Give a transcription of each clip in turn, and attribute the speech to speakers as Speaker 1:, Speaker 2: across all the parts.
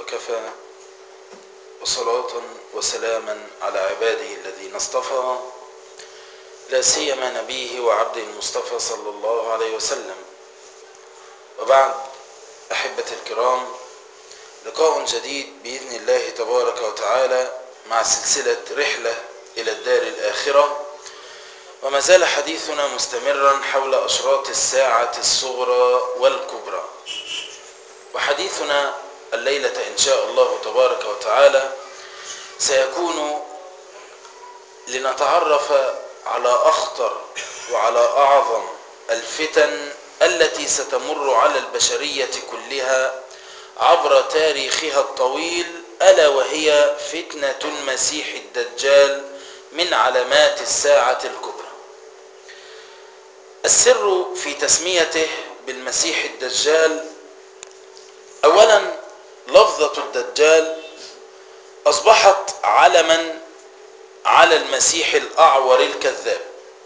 Speaker 1: وكفى وصلاة وسلاما على عباده الذين اصطفى لا سيما نبيه وعبده المصطفى صلى الله عليه وسلم وبعد أحبة الكرام لقاء جديد بإذن الله تبارك وتعالى مع سلسلة رحلة إلى الدار الآخرة وما زال حديثنا مستمرا حول أشراط الساعة الصغرى والكبرى وحديثنا الليلة إن شاء الله تبارك وتعالى سيكون لنتعرف على أخطر وعلى أعظم الفتن التي ستمر على البشرية كلها عبر تاريخها الطويل ألا وهي فتنة المسيح الدجال من علامات الساعة الكبرى السر في تسميته بالمسيح الدجال أولا لفظة الدجال أصبحت علما على المسيح الأعور الكذاب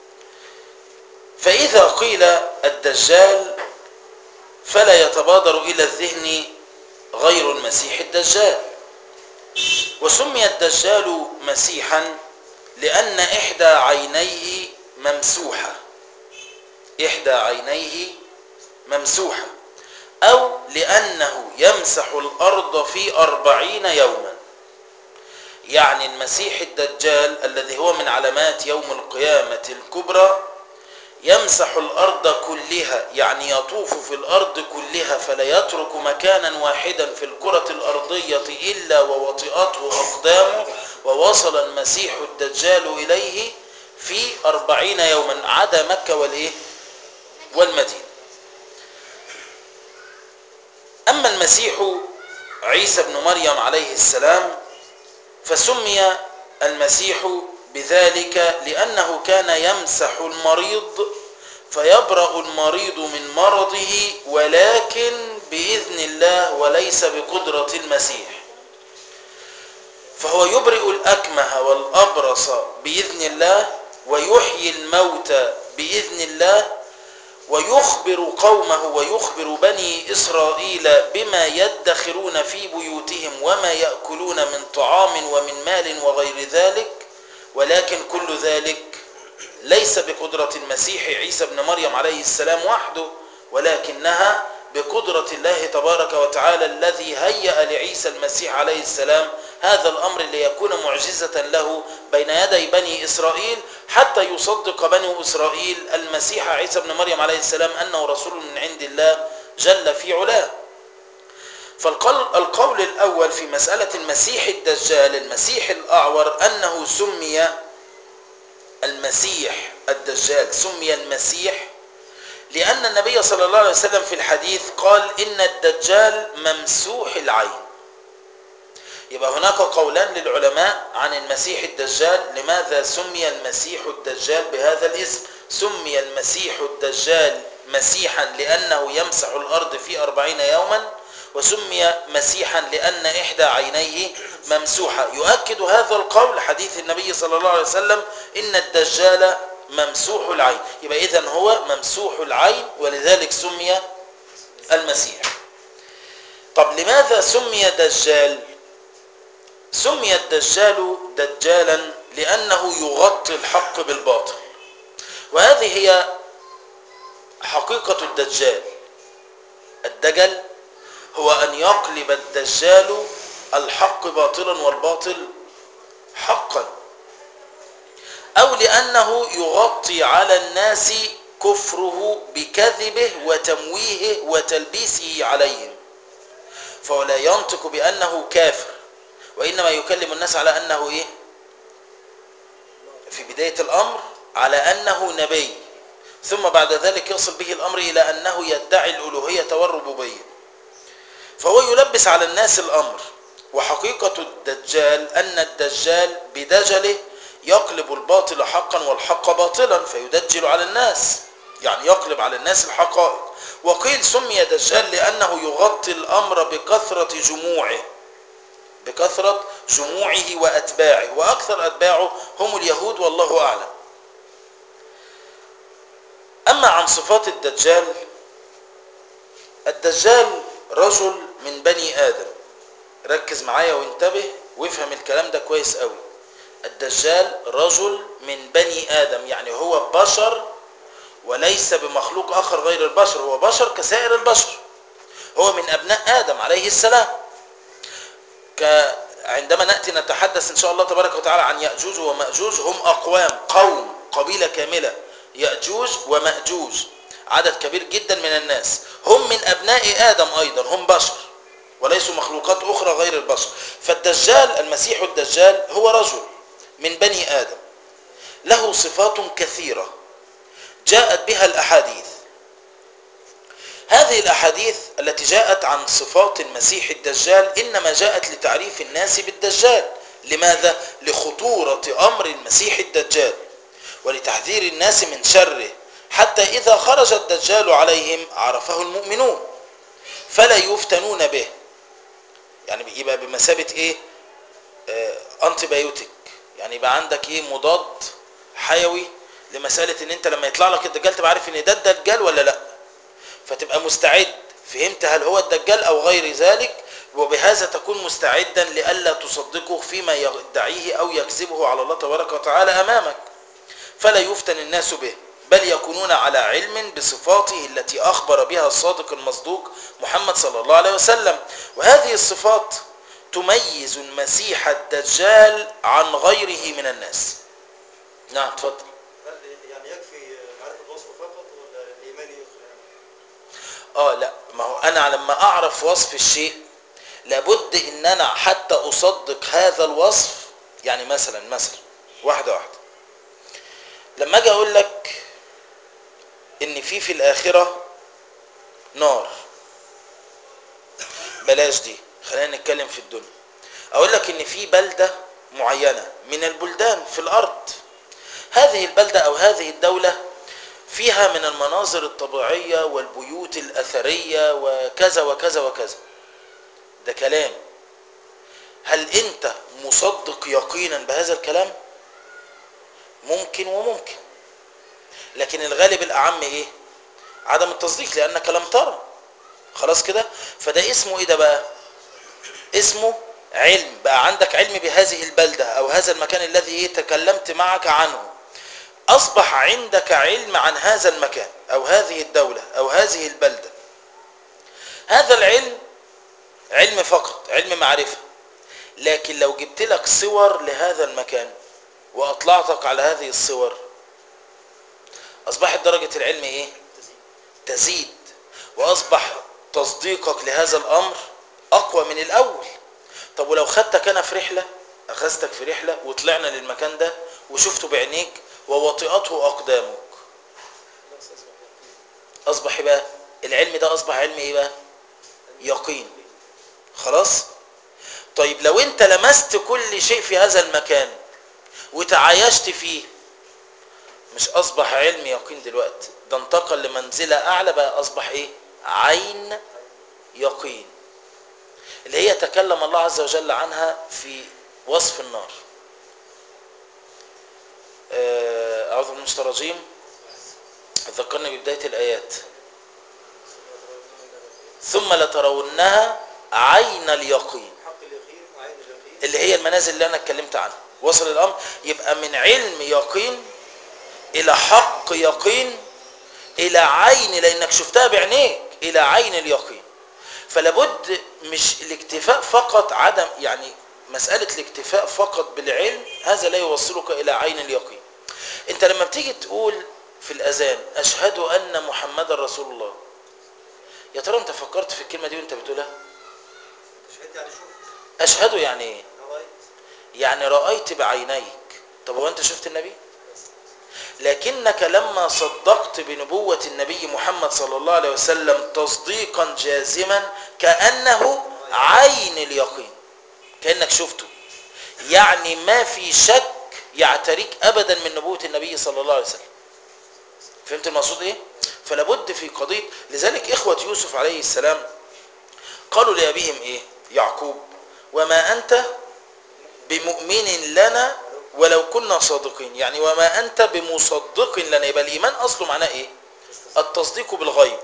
Speaker 1: فإذا قيل الدجال فلا يتبادر إلى الذهن غير المسيح الدجال وسمي الدجال مسيحا لأن إحدى عينيه ممسوحة إحدى عينيه ممسوحة أو لأنه يمسح الأرض في أربعين يوما يعني المسيح الدجال الذي هو من علامات يوم القيامة الكبرى يمسح الأرض كلها يعني يطوف في الأرض كلها فلا يترك مكانا واحدا في الكرة الأرضية إلا ووطئته أقدامه ووصل المسيح الدجال إليه في أربعين يوما عدا مكة والإيه والمدينة أما المسيح عيسى بن مريم عليه السلام فسمي المسيح بذلك لأنه كان يمسح المريض فيبرأ المريض من مرضه ولكن بإذن الله وليس بقدرة المسيح فهو يبرئ الأكمه والأبرص بإذن الله ويحيي الموتى بإذن الله ويخبر قومه ويخبر بني إسرائيل بما يدخرون في بيوتهم وما يأكلون من طعام ومن مال وغير ذلك ولكن كل ذلك ليس بقدرة المسيح عيسى بن مريم عليه السلام وحده ولكنها بقدرة الله تبارك وتعالى الذي هيأ لعيسى المسيح عليه السلام هذا الأمر ليكون معجزة له بين يدي بني إسرائيل حتى يصدق بني إسرائيل المسيح عيسى بن مريم عليه السلام أنه رسول من عند الله جل في علاه فالقول الأول في مسألة المسيح الدجال المسيح الأعور أنه سمي المسيح الدجال سمي المسيح لأن النبي صلى الله عليه وسلم في الحديث قال إن الدجال ممسوح العين يبقى هناك قولان للعلماء عن المسيح الدجال لماذا سمي المسيح الدجال بهذا الاسم سمي المسيح الدجال مسيحا لأنه يمسح الأرض في أربعين يوما وسمي مسيحا لأن إحدى عينيه ممسوحة يؤكد هذا القول حديث النبي صلى الله عليه وسلم إن الدجال ممسوح العين يبقى إذن هو ممسوح العين ولذلك سمي المسيح طب لماذا سمي دجال سمي الدجال دجالا لأنه يغطي الحق بالباطل وهذه هي حقيقة الدجال الدجل هو أن يقلب الدجال الحق باطلا والباطل حقا أو لأنه يغطي على الناس كفره بكذبه وتمويهه وتلبيسه عليهم فهو لا ينطق بأنه كافر وإنما يكلم الناس على أنه إيه في بداية الأمر على أنه نبي ثم بعد ذلك يصل به الأمر إلى أنه يدعي الألوهية والربوبية فهو يلبس على الناس الأمر وحقيقة الدجال أن الدجال بدجله يقلب الباطل حقا والحق باطلا فيدجل على الناس يعني يقلب على الناس الحقائق وقيل سمي دجال لأنه يغطي الأمر بكثرة جموعه بكثرة جموعه وأتباعه وأكثر أتباعه هم اليهود والله أعلم أما عن صفات الدجال الدجال رجل من بني آدم ركز معايا وانتبه وافهم الكلام ده كويس قوي الدجال رجل من بني آدم يعني هو بشر وليس بمخلوق آخر غير البشر هو بشر كسائر البشر هو من أبناء آدم عليه السلام ك... عندما نأتي نتحدث إن شاء الله تبارك وتعالى عن يأجوج ومأجوج هم أقوام قوم قبيلة كاملة يأجوج ومأجوج عدد كبير جدا من الناس هم من أبناء آدم أيضا هم بشر وليسوا مخلوقات أخرى غير البشر فالدجال المسيح الدجال هو رجل من بني آدم له صفات كثيرة جاءت بها الأحاديث هذه الأحاديث التي جاءت عن صفات المسيح الدجال إنما جاءت لتعريف الناس بالدجال لماذا؟ لخطورة أمر المسيح الدجال ولتحذير الناس من شره حتى إذا خرج الدجال عليهم عرفه المؤمنون فلا يفتنون به يعني يبقى بمثابة إيه؟ آه أنتيبيوتيك يعني يبقى عندك إيه مضاد حيوي لمسألة إن أنت لما يطلع لك الدجال تبقى عارف إن ده الدجال ولا لأ فتبقى مستعد فهمت هل هو الدجال أو غير ذلك وبهذا تكون مستعدا لئلا تصدقه فيما يدعيه أو يكذبه على الله تبارك وتعالى أمامك فلا يفتن الناس به بل يكونون على علم بصفاته التي أخبر بها الصادق المصدوق محمد صلى الله عليه وسلم وهذه الصفات تميز المسيح الدجال عن غيره من الناس نعم تفضل
Speaker 2: هل يعني يكفي معرفة وصفه فقط ولا الإيمان يدخل
Speaker 1: اه لا ما هو انا لما اعرف وصف الشيء لابد ان انا حتى اصدق هذا الوصف يعني مثلا مثلا واحده واحده لما اجي اقول لك ان في في الاخره نار بلاش دي خلينا نتكلم في الدنيا اقول لك ان في بلده معينه من البلدان في الارض هذه البلده او هذه الدوله فيها من المناظر الطبيعية والبيوت الأثرية وكذا وكذا وكذا ده كلام هل أنت مصدق يقينا بهذا الكلام ممكن وممكن لكن الغالب الأعم إيه عدم التصديق لأنك لم ترى خلاص كده فده اسمه إيه ده بقى اسمه علم بقى عندك علم بهذه البلدة أو هذا المكان الذي إيه تكلمت معك عنه أصبح عندك علم عن هذا المكان أو هذه الدولة أو هذه البلدة هذا العلم علم فقط علم معرفة لكن لو جبت لك صور لهذا المكان وأطلعتك على هذه الصور أصبحت درجة العلم إيه؟ تزيد وأصبح تصديقك لهذا الأمر أقوى من الأول طب ولو خدتك أنا في رحلة أخذتك في رحلة وطلعنا للمكان ده وشفته بعينيك ووطئته أقدامك
Speaker 2: خلاص أصبح يقين.
Speaker 1: أصبح بقى العلم ده أصبح علم إيه بقى يقين خلاص طيب لو أنت لمست كل شيء في هذا المكان وتعايشت فيه مش أصبح علم يقين دلوقتي ده انتقل لمنزلة أعلى بقى أصبح إيه عين يقين اللي هي تكلم الله عز وجل عنها في وصف النار آه، أعوذ بالله من الشيطان الرجيم ذكرني ببداية الآيات ثم لترونها عين اليقين
Speaker 2: حق اليقين عين اليقين
Speaker 1: اللي هي المنازل اللي أنا اتكلمت عنها وصل الأمر يبقى من علم يقين إلى حق يقين إلى عين لأنك شفتها بعينيك إلى عين اليقين فلابد مش الاكتفاء فقط عدم يعني مسألة الاكتفاء فقط بالعلم هذا لا يوصلك إلى عين اليقين انت لما بتيجي تقول في الأذان أشهد أن محمد رسول الله يا ترى انت فكرت في الكلمة دي وانت بتقولها
Speaker 2: شهدت يعني شفت
Speaker 1: أشهد يعني ايه
Speaker 2: أنا رأيت
Speaker 1: يعني رأيت بعينيك طب هو انت شفت النبي لكنك لما صدقت بنبوة النبي محمد صلى الله عليه وسلم تصديقا جازما كأنه عين اليقين كأنك شفته يعني ما في شك يعتريك أبدا من نبوة النبي صلى الله عليه وسلم فهمت المقصود ايه فلابد في قضية لذلك إخوة يوسف عليه السلام قالوا لأبيهم ايه يعقوب وما أنت بمؤمن لنا ولو كنا صادقين يعني وما أنت بمصدق لنا يبقى الإيمان أصله معناه إيه التصديق بالغيب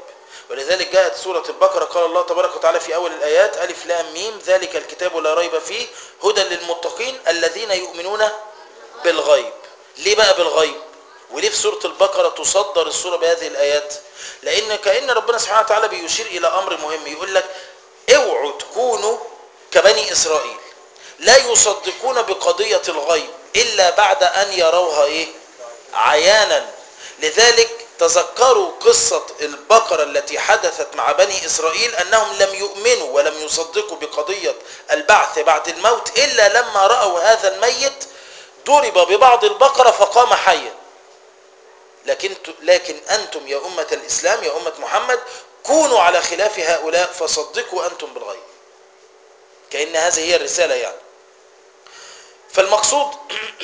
Speaker 1: ولذلك جاءت سورة البقرة قال الله تبارك وتعالى في أول الآيات ألف لام ميم ذلك الكتاب لا ريب فيه هدى للمتقين الذين يؤمنون بالغيب ليه بقى بالغيب وليه في سورة البقرة تصدر السورة بهذه الآيات لأن كأن ربنا سبحانه وتعالى بيشير إلى أمر مهم يقول لك اوعوا تكونوا كبني إسرائيل لا يصدقون بقضية الغيب إلا بعد أن يروها إيه عيانا لذلك تذكروا قصة البقرة التي حدثت مع بني إسرائيل أنهم لم يؤمنوا ولم يصدقوا بقضية البعث بعد الموت إلا لما رأوا هذا الميت ضرب ببعض البقرة فقام حيا لكن لكن أنتم يا أمة الإسلام يا أمة محمد كونوا على خلاف هؤلاء فصدقوا أنتم بالغيب كأن هذه هي الرسالة يعني فالمقصود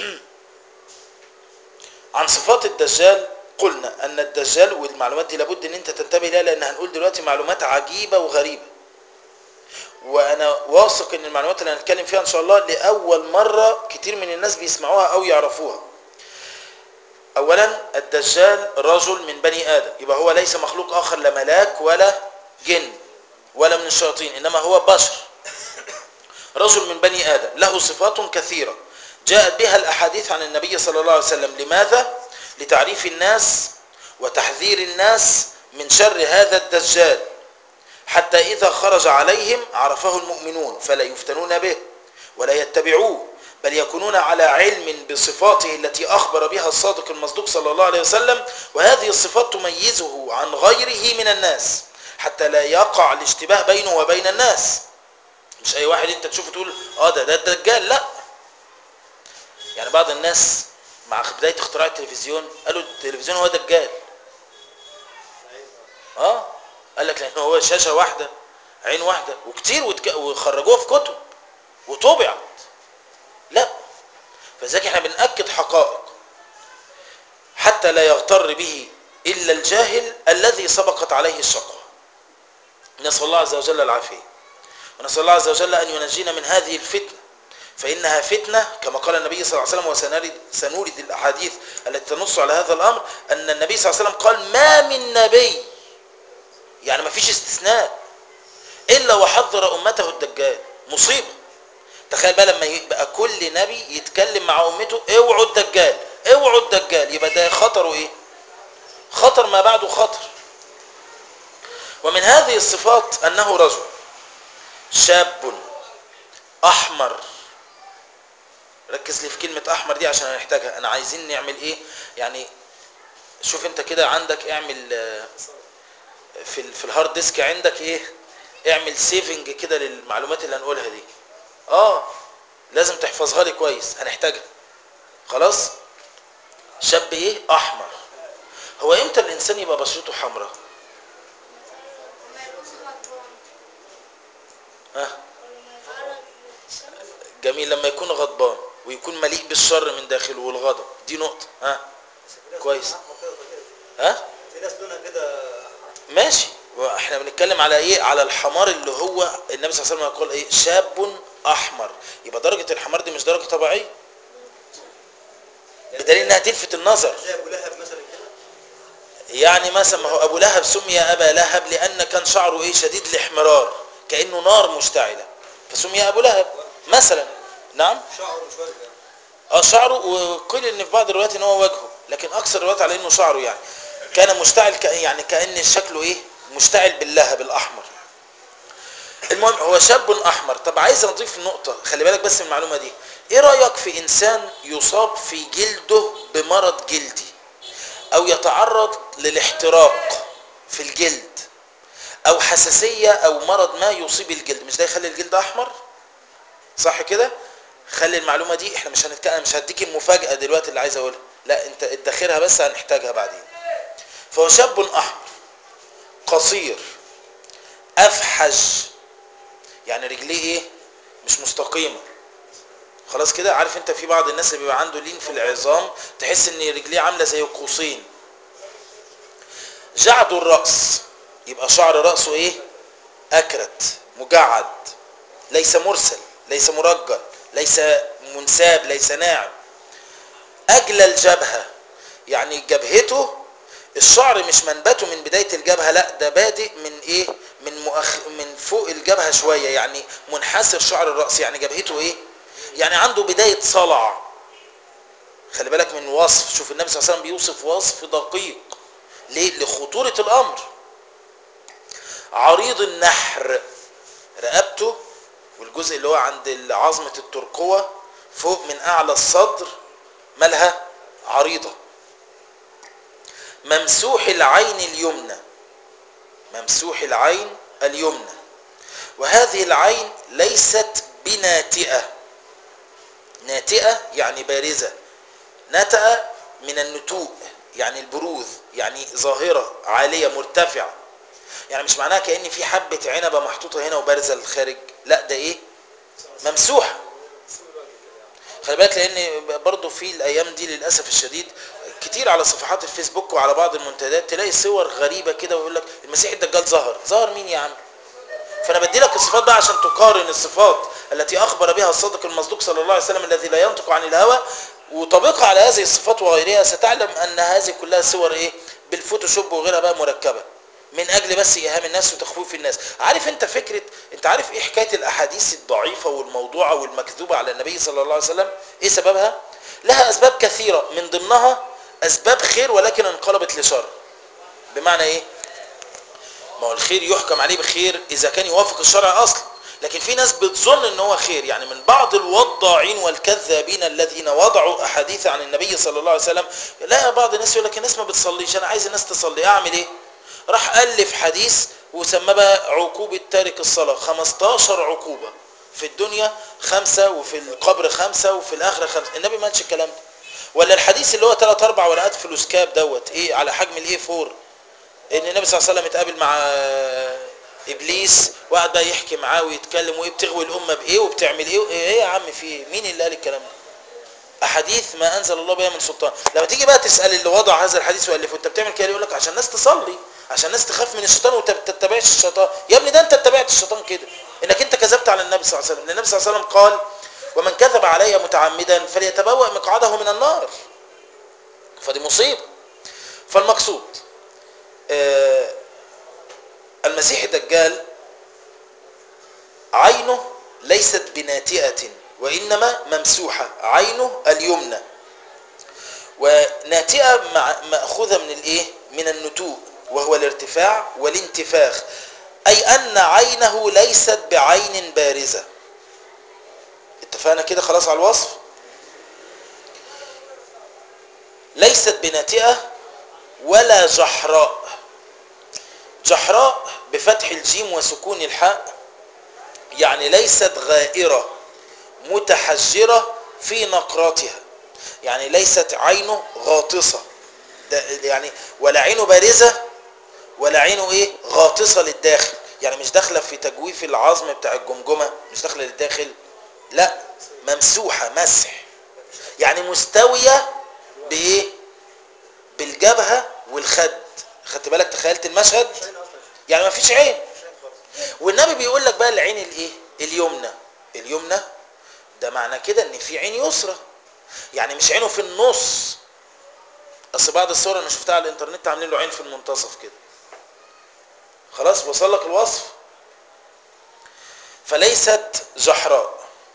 Speaker 1: عن صفات الدجال قلنا أن الدجال والمعلومات دي لابد أن أنت تنتبه لها لأن هنقول دلوقتي معلومات عجيبة وغريبة وأنا واثق أن المعلومات اللي هنتكلم فيها إن شاء الله لأول مرة كتير من الناس بيسمعوها أو يعرفوها أولا الدجال رجل من بني آدم يبقى هو ليس مخلوق آخر لا ملاك ولا جن ولا من الشياطين إنما هو بشر رجل من بني آدم له صفات كثيرة جاءت بها الأحاديث عن النبي صلى الله عليه وسلم لماذا؟ لتعريف الناس وتحذير الناس من شر هذا الدجال حتى إذا خرج عليهم عرفه المؤمنون فلا يفتنون به ولا يتبعوه بل يكونون على علم بصفاته التي أخبر بها الصادق المصدوق صلى الله عليه وسلم وهذه الصفات تميزه عن غيره من الناس حتى لا يقع الاشتباه بينه وبين الناس مش أي واحد أنت تشوفه تقول آه ده ده الدجال لا يعني بعض الناس مع بداية اختراع التلفزيون قالوا التلفزيون هو دجال اه قال لك لان هو شاشة واحدة عين واحدة وكتير وتك... وخرجوها في كتب وطبعت لا فذلك احنا بنأكد حقائق حتى لا يغتر به إلا الجاهل الذي سبقت عليه الشقوة نسأل الله عز وجل العافية ونسأل الله عز وجل أن ينجينا من هذه الفتنة فإنها فتنة كما قال النبي صلى الله عليه وسلم وسنرد سنورد الأحاديث التي تنص على هذا الأمر أن النبي صلى الله عليه وسلم قال ما من نبي يعني ما فيش استثناء إلا وحذر أمته الدجال مصيبة تخيل بقى لما يبقى كل نبي يتكلم مع أمته اوعوا الدجال اوعوا الدجال يبقى ده خطره ايه خطر ما بعده خطر ومن هذه الصفات أنه رجل شاب أحمر ركز لي في كلمة أحمر دي عشان هنحتاجها أنا عايزين نعمل إيه يعني شوف أنت كده عندك اعمل في ال في الهارد ديسك عندك إيه اعمل سيفنج كده للمعلومات اللي هنقولها دي آه لازم تحفظها لي كويس هنحتاجها خلاص شاب إيه أحمر هو إمتى الإنسان يبقى بشرته حمراء ها جميل لما يكون غضبان ويكون مليء بالشر من داخله والغضب دي نقطة ها كويس ها
Speaker 2: في ناس لونها كده
Speaker 1: ماشي واحنا بنتكلم على ايه على الحمار اللي هو النبي صلى الله عليه وسلم يقول ايه شاب احمر يبقى درجة الحمار دي مش درجة طبيعية بدليل انها تلفت النظر
Speaker 2: زي ابو لهب مثلا كده
Speaker 1: يعني مثلا ما هو ابو لهب سمي ابا لهب لان كان شعره ايه شديد الاحمرار كانه نار مشتعله فسمي ابو لهب مثلا نعم
Speaker 2: شعره مش وجه يعني
Speaker 1: اه شعره وقيل ان في بعض الروايات ان هو وجهه لكن اكثر الروايات على انه شعره يعني كان مشتعل ك... يعني كان شكله ايه مشتعل باللهب الاحمر المهم هو شاب احمر طب عايز اضيف نقطه خلي بالك بس من المعلومه دي ايه رايك في انسان يصاب في جلده بمرض جلدي او يتعرض للاحتراق في الجلد او حساسيه او مرض ما يصيب الجلد مش ده يخلي الجلد احمر صح كده خلي المعلومه دي احنا مش هنتكلم مش هديك المفاجاه دلوقتي اللي عايز اقولها لا انت ادخرها بس هنحتاجها بعدين فهو شاب احمر قصير افحج يعني رجليه ايه مش مستقيمه خلاص كده عارف انت في بعض الناس اللي بيبقى عنده لين في العظام تحس ان رجليه عامله زي قوسين جعد الراس يبقى شعر راسه ايه اكرت مجعد ليس مرسل ليس مرجل ليس منساب ليس ناعم اجلى الجبهه يعني جبهته الشعر مش منبته من بداية الجبهة لا ده بادئ من ايه من مؤخ... من فوق الجبهة شوية يعني منحسر شعر الرأس يعني جبهته ايه يعني عنده بداية صلع خلي بالك من وصف شوف النبي صلى الله عليه وسلم بيوصف وصف دقيق ليه لخطورة الأمر عريض النحر رقبته والجزء اللي هو عند عظمة الترقوة فوق من أعلى الصدر مالها عريضة ممسوح العين اليمنى ممسوح العين اليمنى وهذه العين ليست بناتئة ناتئة يعني بارزة نتأ من النتوء يعني البروز يعني ظاهرة عالية مرتفعة يعني مش معناها كأن في حبة عنبة محطوطة هنا وبارزة للخارج لا ده ايه ممسوحة خلي بالك لان برضه في الايام دي للاسف الشديد كتير على صفحات الفيسبوك وعلى بعض المنتديات تلاقي صور غريبه كده ويقول لك المسيح الدجال ظهر ظهر مين يا عم فانا بدي لك الصفات بقى عشان تقارن الصفات التي اخبر بها الصادق المصدوق صلى الله عليه وسلم الذي لا ينطق عن الهوى وطبقها على هذه الصفات وغيرها ستعلم ان هذه كلها صور ايه بالفوتوشوب وغيرها بقى مركبه من اجل بس ايهام الناس وتخويف الناس عارف انت فكره انت عارف ايه حكايه الاحاديث الضعيفه والموضوعه والمكذوبه على النبي صلى الله عليه وسلم ايه سببها لها اسباب كثيره من ضمنها اسباب خير ولكن انقلبت لشر بمعنى ايه ما هو الخير يحكم عليه بخير اذا كان يوافق الشرع اصلا لكن في ناس بتظن ان هو خير يعني من بعض الوضاعين والكذابين الذين وضعوا احاديث عن النبي صلى الله عليه وسلم لا بعض الناس يقول لك الناس ما بتصليش انا عايز الناس تصلي اعمل ايه راح الف حديث وسمى بقى عقوبة تارك الصلاة 15 عقوبة في الدنيا خمسة وفي القبر خمسة وفي الآخرة خمسة النبي ما قالش الكلام ده ولا الحديث اللي هو ثلاث أربع ورقات فلوس كاب دوت إيه على حجم الإيه فور إن النبي صلى الله عليه وسلم اتقابل مع إبليس وقعد بقى يحكي معاه ويتكلم وإيه بتغوي الأمة بإيه وبتعمل إيه إيه يا عم في إيه مين اللي قال الكلام ده احاديث ما انزل الله بها من سلطان لما تيجي بقى تسال اللي وضع هذا الحديث والفه انت بتعمل كده يقول لك عشان الناس تصلي عشان الناس تخاف من الشيطان وما تتبعش الشيطان يا ابني ده انت اتبعت الشيطان كده انك انت كذبت على النبي صلى الله عليه وسلم النبي صلى الله عليه وسلم قال ومن كذب علي متعمدا فليتبوأ مقعده من النار فدي مصيبه فالمقصود آه المسيح الدجال عينه ليست بناتئه وإنما ممسوحة عينه اليمنى وناتئة مأخوذة من الإيه؟ من النتوء وهو الارتفاع والانتفاخ أي أن عينه ليست بعين بارزة اتفقنا كده خلاص على الوصف ليست بناتئة ولا جحراء جحراء بفتح الجيم وسكون الحاء يعني ليست غائرة متحجرة في نقراتها يعني ليست عينه غاطسة ده يعني ولا عينه بارزة ولا عينه ايه غاطسة للداخل يعني مش داخلة في تجويف العظم بتاع الجمجمة مش داخلة للداخل لا ممسوحة مسح يعني مستوية بايه بالجبهة والخد خدت بالك تخيلت المشهد يعني ما فيش عين والنبي بيقول لك بقى العين الايه اليمنى اليمنى ده معنى كده ان في عين يسرى يعني مش عينه في النص اصل بعض الصور انا شفتها على الانترنت عاملين له عين في المنتصف كده خلاص وصل لك الوصف فليست جحراء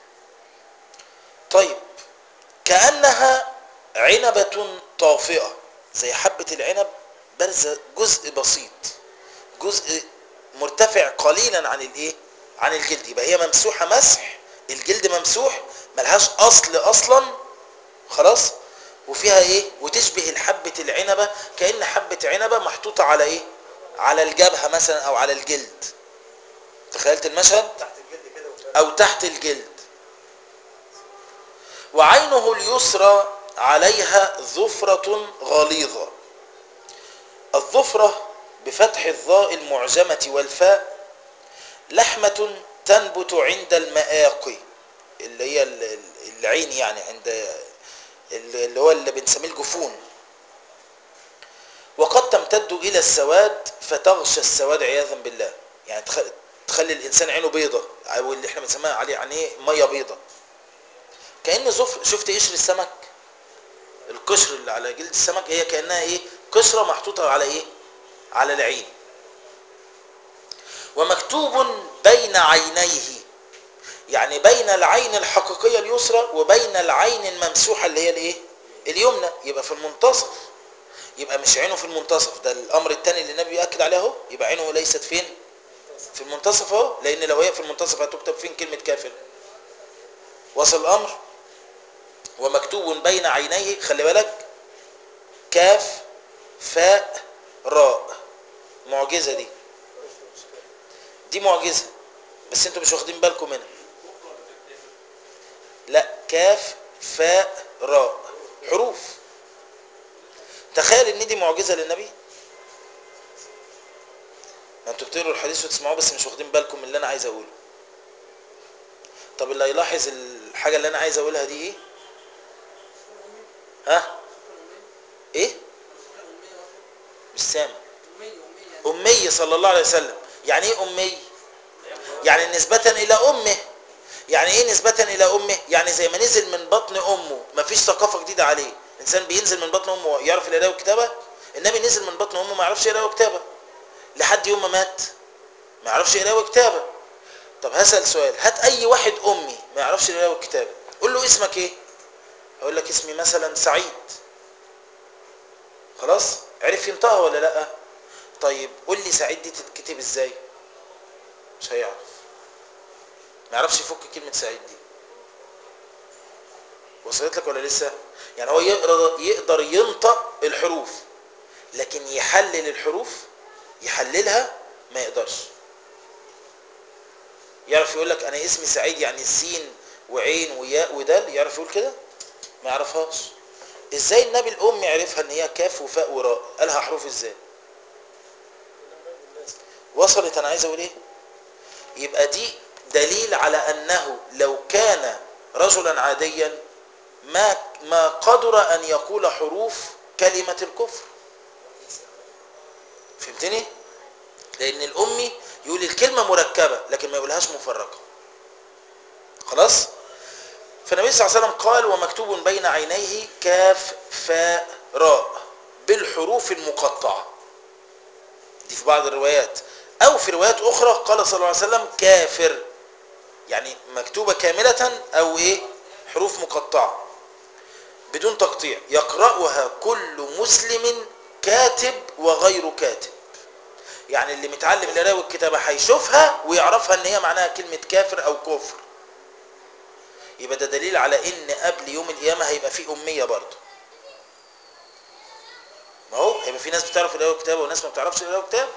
Speaker 1: طيب كانها عنبه طافئه زي حبه العنب بارزه جزء بسيط جزء مرتفع قليلا عن الايه عن الجلد يبقى هي ممسوحه مسح الجلد ممسوح ملهاش اصل اصلا خلاص وفيها ايه وتشبه الحبة العنبة كأن حبة عنبة محطوطة على ايه على الجبهة مثلا او على الجلد تخيلت المشهد
Speaker 2: تحت الجلد كده وفوق.
Speaker 1: او تحت الجلد وعينه اليسرى عليها ظفرة غليظة الظفرة بفتح الظاء المعجمة والفاء لحمة تنبت عند المآقي اللي هي ال- ال- العين يعني عند ال- اللي هو اللي بنسميه الجفون وقد تمتد إلى السواد فتغشى السواد عياذا بالله يعني تخ- تخلي الإنسان عينه بيضة أو اللي احنا بنسميها عليه يعني ايه مية بيضة كأن زف شفت قشر السمك القشر اللي على جلد السمك هي كأنها ايه كسرة محطوطة على ايه على العين ومكتوب بين عينيه يعني بين العين الحقيقية اليسرى وبين العين الممسوحة اللي هي الايه اليمنى يبقى في المنتصف يبقى مش عينه في المنتصف ده الامر الثاني اللي النبي بيأكد عليه اهو يبقى عينه ليست فين في المنتصف اهو لان لو هي في المنتصف هتكتب فين كلمة كافر وصل الامر ومكتوب بين عينيه خلي بالك كاف فاء راء معجزة دي دي معجزة بس انتوا مش واخدين بالكم منها لا كاف فاء راء حروف تخيل ان دي معجزة للنبي ما انتوا بتقروا الحديث وتسمعوه بس مش واخدين بالكم من اللي انا عايز اقوله طب اللي هيلاحظ الحاجة اللي انا عايز اقولها دي ايه ها ايه مش سامع أمي صلى الله عليه وسلم يعني ايه أمي يعني نسبة إلى أمه يعني ايه نسبة إلى أمه يعني زي ما نزل من بطن أمه مفيش ثقافة جديدة عليه إنسان بينزل من بطن أمه يعرف القراءة والكتابة النبي نزل من بطن أمه ما يعرفش قراءة وكتابة لحد يوم ما مات ما يعرفش قراءة وكتابة طب هسأل سؤال هات أي واحد أمي ما يعرفش القراءة والكتابة قول له اسمك ايه هقول لك اسمي مثلا سعيد خلاص عرف ينطقها ولا لا طيب قول لي سعيد دي تتكتب ازاي مش هيعرف ما يعرفش يفك كلمة سعيد دي وصلت لك ولا لسه يعني هو يقدر يقدر ينطق الحروف لكن يحلل الحروف يحللها ما يقدرش يعرف يقول لك انا اسمي سعيد يعني سين وعين وياء ودال يعرف يقول كده ما يعرفهاش ازاي النبي الام عرفها ان هي كاف وفاء وراء قالها حروف ازاي وصلت انا عايز اقول ايه يبقى دي دليل على انه لو كان رجلا عاديا ما ما قدر ان يقول حروف كلمة الكفر فهمتني لان الامي يقول الكلمة مركبة لكن ما يقولهاش مفرقة خلاص فالنبي صلى الله عليه وسلم قال ومكتوب بين عينيه كاف فاء راء بالحروف المقطعة دي في بعض الروايات او في روايات اخرى قال صلى الله عليه وسلم كافر يعني مكتوبة كاملة او ايه حروف مقطعة بدون تقطيع يقرأها كل مسلم كاتب وغير كاتب يعني اللي متعلم القراءة والكتابة هيشوفها ويعرفها ان هي معناها كلمة كافر او كفر يبقى ده دليل على ان قبل يوم القيامة هيبقى في امية برضه ما هو هيبقى في ناس بتعرف القراءة والكتابة وناس ما بتعرفش القراءة والكتابة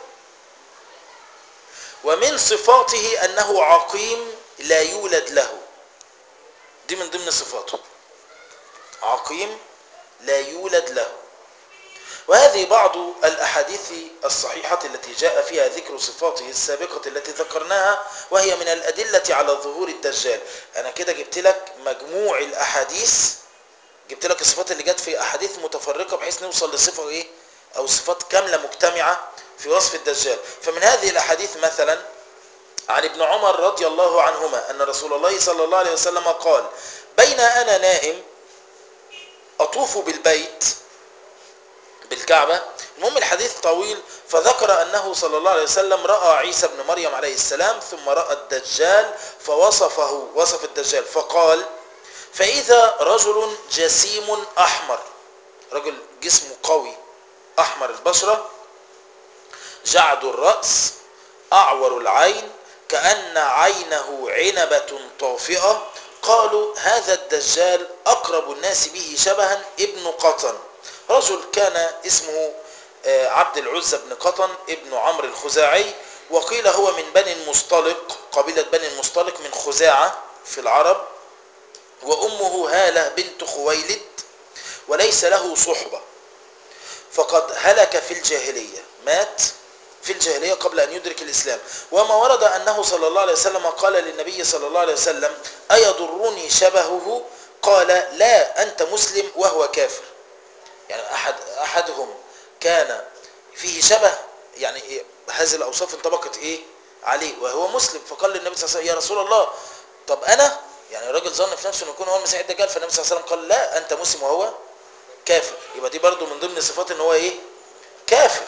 Speaker 1: ومن صفاته انه عقيم لا يولد له دي من ضمن صفاته عقيم لا يولد له وهذه بعض الأحاديث الصحيحة التي جاء فيها ذكر صفاته السابقة التي ذكرناها وهي من الأدلة على ظهور الدجال أنا كده جبت لك مجموع الأحاديث جبت لك الصفات اللي جت في أحاديث متفرقة بحيث نوصل لصفة إيه أو صفات كاملة مجتمعة في وصف الدجال فمن هذه الأحاديث مثلا عن ابن عمر رضي الله عنهما أن رسول الله صلى الله عليه وسلم قال بين أنا نائم أطوف بالبيت بالكعبة المهم الحديث طويل فذكر أنه صلى الله عليه وسلم رأى عيسى بن مريم عليه السلام ثم رأى الدجال فوصفه وصف الدجال فقال فإذا رجل جسيم أحمر رجل جسمه قوي أحمر البشرة جعد الرأس أعور العين كأن عينه عنبة طافئة قالوا هذا الدجال أقرب الناس به شبها ابن قطن رجل كان اسمه عبد العزة بن قطن ابن عمرو الخزاعي وقيل هو من بني المصطلق قبيلة بني المصطلق من خزاعة في العرب وأمه هالة بنت خويلد وليس له صحبة فقد هلك في الجاهلية مات في الجاهلية قبل أن يدرك الإسلام وما ورد أنه صلى الله عليه وسلم قال للنبي صلى الله عليه وسلم أيضرني شبهه قال لا أنت مسلم وهو كافر يعني أحد أحدهم كان فيه شبه يعني هذه الأوصاف انطبقت إيه عليه وهو مسلم فقال للنبي صلى الله عليه وسلم يا رسول الله طب أنا يعني الراجل ظن في نفسه أنه يكون هو المسيح الدجال فالنبي صلى الله عليه وسلم قال لا أنت مسلم وهو كافر يبقى دي برضو من ضمن صفات ان هو ايه كافر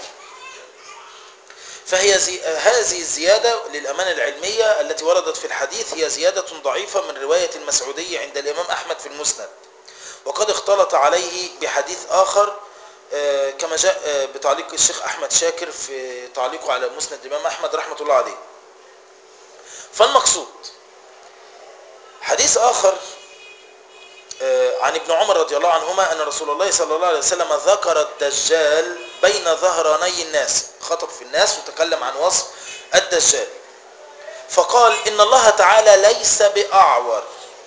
Speaker 1: فهي زي... هذه الزيادة للأمانة العلمية التي وردت في الحديث هي زيادة ضعيفة من رواية المسعودي عند الإمام أحمد في المسند وقد اختلط عليه بحديث آخر آه، كما جاء آه، بتعليق الشيخ أحمد شاكر في تعليقه على مسند الإمام أحمد رحمة الله عليه فالمقصود حديث آخر آه، عن ابن عمر رضي الله عنهما أن رسول الله صلى الله عليه وسلم ذكر الدجال بين ظهراني الناس خطب في الناس وتكلم عن وصف الدجال فقال إن الله تعالى ليس بأعور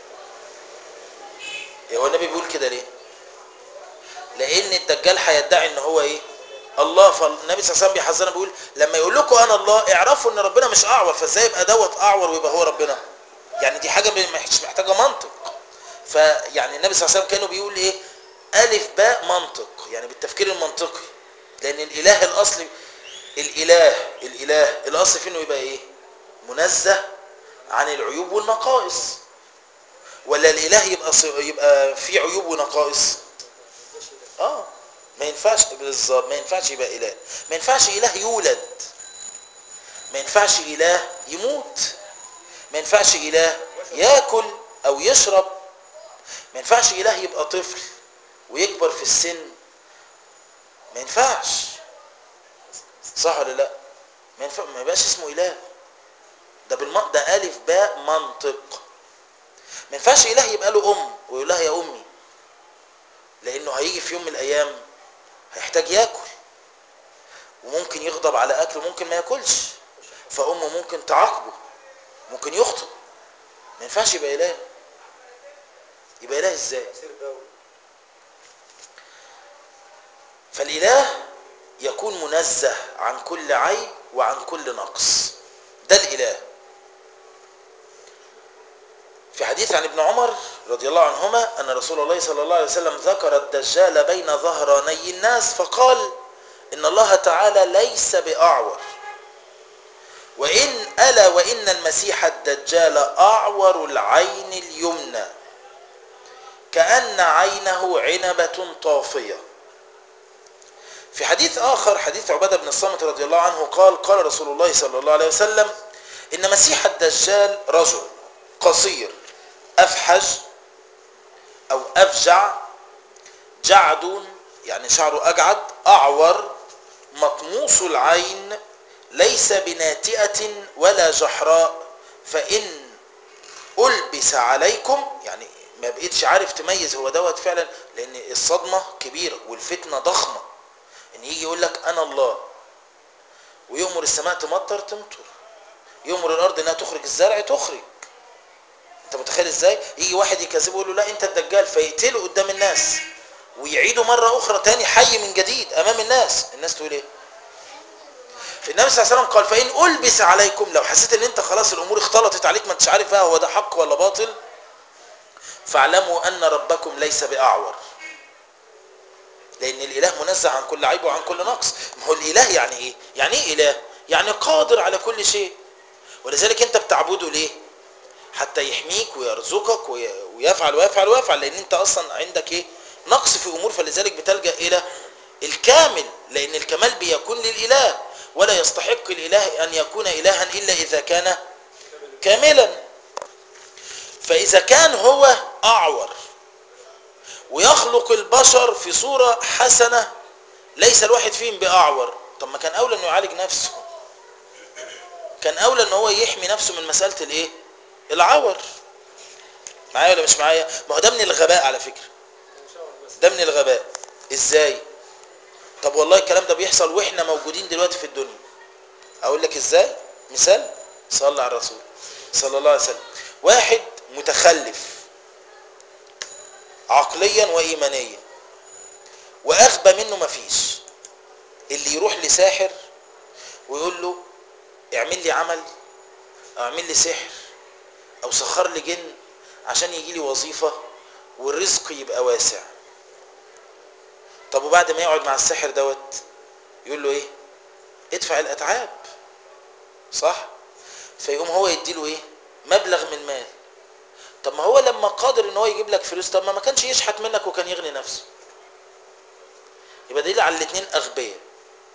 Speaker 1: إيه هو النبي بيقول كده ليه لأن الدجال هيدعي إن هو إيه الله فالنبي صلى الله عليه وسلم بيحذرنا بيقول لما يقول لكم أنا الله اعرفوا إن ربنا مش أعور فإزاي يبقى دوت أعور ويبقى هو ربنا يعني دي حاجة مش محتاجة منطق فيعني النبي صلى الله عليه وسلم كانوا بيقول ايه الف باء منطق يعني بالتفكير المنطقي لان الاله الاصلي الاله الاله الاصل فيه انه يبقى ايه منزه عن العيوب والنقائص ولا الاله يبقى ص- يبقى فيه عيوب ونقائص اه ما ينفعش بالظبط ما ينفعش يبقى اله ما ينفعش اله يولد ما ينفعش اله يموت ما ينفعش اله ياكل او يشرب ما ينفعش اله يبقى طفل ويكبر في السن ما ينفعش صح ولا لا ما ينفع ما يبقاش اسمه اله ده بالم... ده الف باء منطق ما ينفعش اله يبقى له ام ويقول لها يا امي لانه هيجي في يوم من الايام هيحتاج ياكل وممكن يغضب على اكله ممكن ما ياكلش فامه ممكن تعاقبه ممكن يخطئ ما ينفعش يبقى اله يبقى اله ازاي
Speaker 2: تأثير دولي
Speaker 1: فالاله يكون منزه عن كل عيب وعن كل نقص ده الاله في حديث عن ابن عمر رضي الله عنهما ان رسول الله صلى الله عليه وسلم ذكر الدجال بين ظهراني الناس فقال ان الله تعالى ليس باعور وان الا وان المسيح الدجال اعور العين اليمنى كأن عينه عنبة طافية في حديث آخر حديث عبادة بن الصامت رضي الله عنه قال قال رسول الله صلى الله عليه وسلم إن مسيح الدجال رجل قصير أفحج أو أفجع جعد يعني شعره أجعد أعور مطموس العين ليس بناتئة ولا جحراء فإن ألبس عليكم يعني ما بقيتش عارف تميز هو دوت فعلا لأن الصدمة كبيرة والفتنة ضخمة إن يجي يقول لك أنا الله ويؤمر السماء تمطر تمطر يؤمر الأرض إنها تخرج الزرع تخرج أنت متخيل إزاي؟ يجي واحد يكذبه يقول له لا أنت الدجال فيقتله قدام الناس ويعيده مرة أخرى تاني حي من جديد أمام الناس الناس تقول إيه؟ النبي صلى الله عليه وسلم قال فإن ألبس عليكم لو حسيت ان انت خلاص الامور اختلطت عليك ما انتش عارف بقى هو ده حق ولا باطل فاعلموا ان ربكم ليس باعور لان الاله منزه عن كل عيب وعن كل نقص ما هو الاله يعني ايه يعني ايه اله يعني قادر على كل شيء ولذلك انت بتعبده ليه حتى يحميك ويرزقك وي- ويفعل ويفعل ويفعل لان انت اصلا عندك ايه نقص في امور فلذلك بتلجا الى الكامل لان الكمال بيكون للاله ولا يستحق الاله ان يكون الها الا اذا كان كاملا فاذا كان هو اعور ويخلق البشر في صورة حسنة ليس الواحد فيهم بأعور طب ما كان أولى أنه يعالج نفسه كان أولى أنه هو يحمي نفسه من مسألة الإيه العور معايا ولا مش معايا ما هو ده من الغباء على فكرة
Speaker 2: إن شاء الله بس
Speaker 1: ده من الغباء ازاي طب والله الكلام ده بيحصل واحنا موجودين دلوقتي في الدنيا اقول لك ازاي مثال صلى على الرسول صلى الله عليه وسلم واحد متخلف عقليا وايمانيا واغبى منه مفيش اللي يروح لساحر ويقول له اعمل لي عمل او اعمل لي سحر او سخر لي جن عشان يجي لي وظيفه والرزق يبقى واسع طب وبعد ما يقعد مع الساحر دوت يقول له ايه ادفع الاتعاب صح فيقوم هو يديله ايه مبلغ من المال طب ما هو لما قادر ان هو يجيب لك فلوس طب ما ما كانش يشحت منك وكان يغني نفسه يبقى دليل على الاثنين اغبياء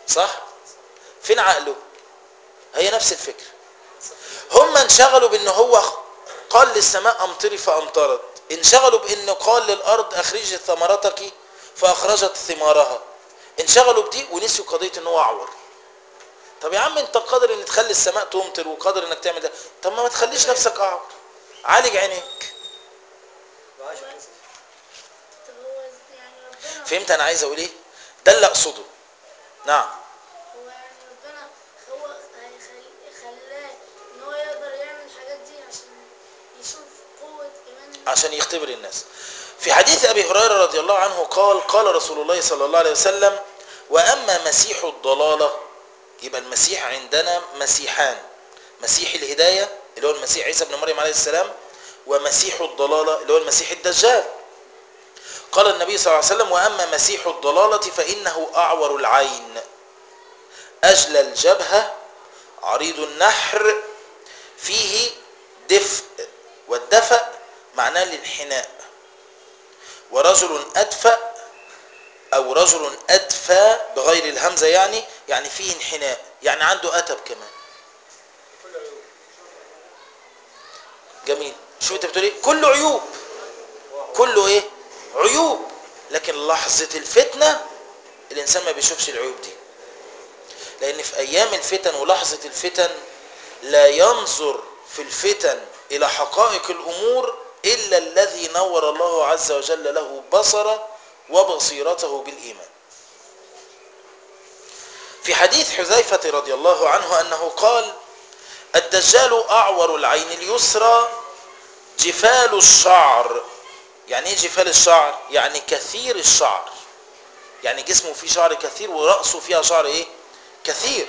Speaker 1: صح فين عقله هي نفس الفكرة هم انشغلوا بان هو قال للسماء امطري فامطرت انشغلوا بانه قال للارض اخرجي ثمرتك فاخرجت ثمارها انشغلوا بدي ونسيوا قضيه ان هو اعور طب يا عم انت قادر ان تخلي السماء تمطر وقادر انك تعمل ده طب ما ما تخليش نفسك اعور عالج عينيك
Speaker 2: معاش الكسل
Speaker 3: طب هو يعني ربنا
Speaker 1: فهمت انا عايز اقول ايه ده اللي اقصده نعم
Speaker 3: هو يعني ربنا هو هيخل- خلاه ان هو يقدر يعمل الحاجات دي عشان يشوف قوة ايمان الناس
Speaker 1: عشان يختبر الناس في حديث ابي هريره رضي الله عنه قال قال رسول الله صلى الله عليه وسلم واما مسيح الضلاله يبقى المسيح عندنا مسيحان مسيح الهدايه اللي هو المسيح عيسى ابن مريم عليه السلام ومسيح الضلاله اللي هو المسيح الدجال قال النبي صلى الله عليه وسلم واما مسيح الضلاله فانه اعور العين اجلى الجبهه عريض النحر فيه دفء والدفأ معناه الانحناء ورجل أدفأ أو رجل أدفى بغير الهمزة يعني يعني فيه انحناء يعني عنده أتب كمان جميل شو انت بتقول ايه كله عيوب كله ايه عيوب لكن لحظة الفتنة الإنسان ما بيشوفش العيوب دي لأن في أيام الفتن ولحظة الفتن لا ينظر في الفتن إلى حقائق الأمور إلا الذي نور الله عز وجل له بصر وبصيرته بالإيمان في حديث حذيفة رضي الله عنه أنه قال الدجال أعور العين اليسرى جفال الشعر يعني ايه جفال الشعر يعني كثير الشعر يعني جسمه فيه شعر كثير ورأسه فيها شعر ايه كثير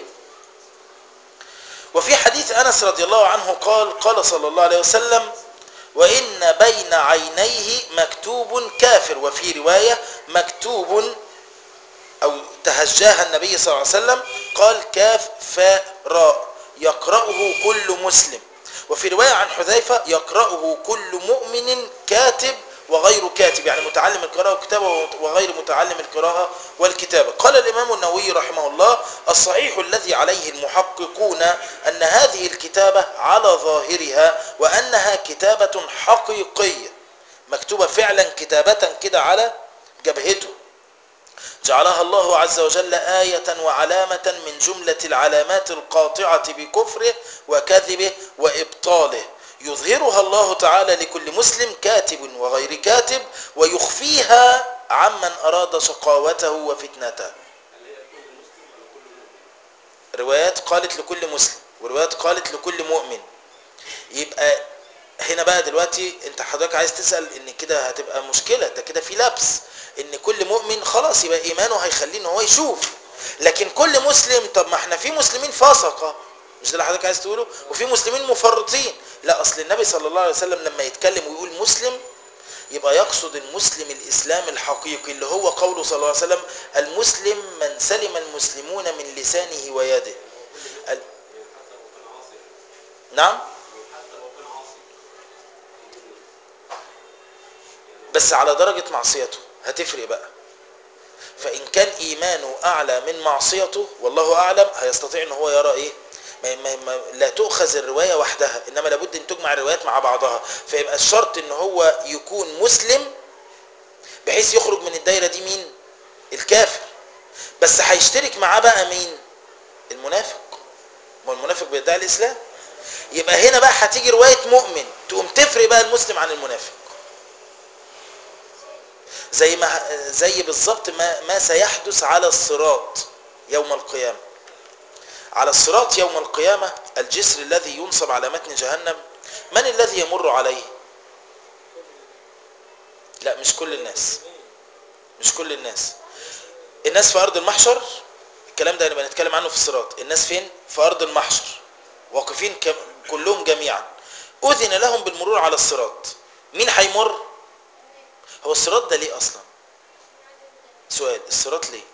Speaker 1: وفي حديث أنس رضي الله عنه قال قال صلى الله عليه وسلم وإن بين عينيه مكتوب كافر وفي رواية مكتوب أو تهجاها النبي صلى الله عليه وسلم قال كاف فاء راء يقرأه كل مسلم وفي رواية عن حذيفة يقرأه كل مؤمن كاتب وغير كاتب يعني متعلم القراءة والكتابة وغير متعلم القراءة والكتابة قال الإمام النووي رحمه الله الصحيح الذي عليه المحققون أن هذه الكتابة على ظاهرها وأنها كتابة حقيقية مكتوبة فعلا كتابة كده على جبهته جعلها الله عز وجل آية وعلامة من جملة العلامات القاطعة بكفره وكذبه وإبطاله يظهرها الله تعالى لكل مسلم كاتب وغير كاتب ويخفيها عمن أراد شقاوته وفتنته روايات قالت لكل مسلم وروايات قالت لكل مؤمن يبقى هنا بقى دلوقتي انت حضرتك عايز تسأل ان كده هتبقى مشكلة ده كده في لبس ان كل مؤمن خلاص يبقى ايمانه هيخليه ان هو يشوف لكن كل مسلم طب ما احنا في مسلمين فسقة مش ده اللي حضرتك عايز تقوله وفي مسلمين مفرطين لا اصل النبي صلى الله عليه وسلم لما يتكلم ويقول مسلم يبقى يقصد المسلم الاسلام الحقيقي اللي هو قوله صلى الله عليه وسلم المسلم من سلم المسلمون من لسانه ويده ال... نعم بس على درجة معصيته هتفرق بقى فإن كان إيمانه أعلى من معصيته والله أعلم هيستطيع أن هو يرى إيه ما ما ما لا تؤخذ الرواية وحدها إنما لابد أن تجمع الروايات مع بعضها فيبقى الشرط أن هو يكون مسلم بحيث يخرج من الدايرة دي مين الكافر بس هيشترك معاه بقى مين المنافق ما المنافق بيدعي الإسلام يبقى هنا بقى هتيجي رواية مؤمن تقوم تفرق بقى المسلم عن المنافق زي ما زي بالظبط ما ما سيحدث على الصراط يوم القيامة على الصراط يوم القيامة الجسر الذي ينصب على متن جهنم من الذي يمر عليه لا مش كل الناس مش كل الناس الناس في أرض المحشر الكلام ده نبقى نتكلم عنه في الصراط الناس فين في أرض المحشر واقفين كلهم جميعا أذن لهم بالمرور على الصراط مين هيمر هو الصراط ده ليه اصلا سؤال الصراط ليه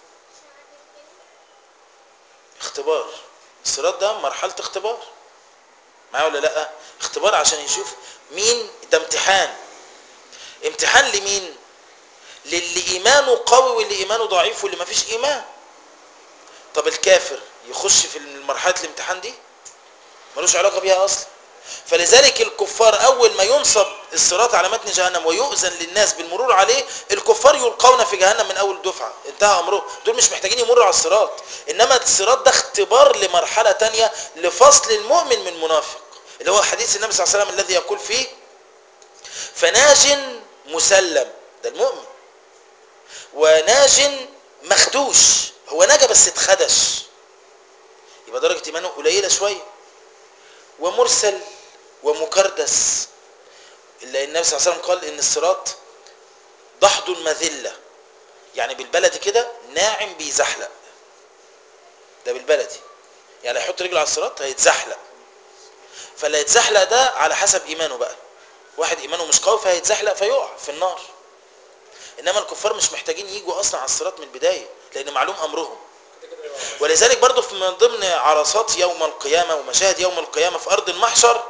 Speaker 1: اختبار الصراط ده مرحلة اختبار معايا ولا لا اختبار عشان يشوف مين ده امتحان امتحان لمين للي ايمانه قوي واللي ايمانه ضعيف واللي ما فيش ايمان طب الكافر يخش في مرحله الامتحان دي ملوش علاقه بيها اصلا فلذلك الكفار اول ما ينصب الصراط على متن جهنم ويؤذن للناس بالمرور عليه الكفار يلقون في جهنم من اول دفعه انتهى امره دول مش محتاجين يمروا على الصراط انما الصراط ده اختبار لمرحله تانية لفصل المؤمن من منافق اللي هو حديث النبي صلى الله عليه وسلم الذي يقول فيه فناج مسلم ده المؤمن وناج مخدوش هو نجا بس اتخدش يبقى درجه ايمانه قليله شويه ومرسل ومكردس إلا النبي صلى الله عليه وسلم قال إن الصراط ضحض مذلة يعني بالبلدي كده ناعم بيزحلق ده بالبلدي يعني يحط رجله على الصراط هيتزحلق فاللي يتزحلق ده على حسب إيمانه بقى واحد إيمانه مش قوي فهيتزحلق فيقع في النار إنما الكفار مش محتاجين يجوا أصلا على الصراط من البداية لأن معلوم أمرهم ولذلك برضو في من ضمن عرصات يوم القيامة ومشاهد يوم القيامة في أرض المحشر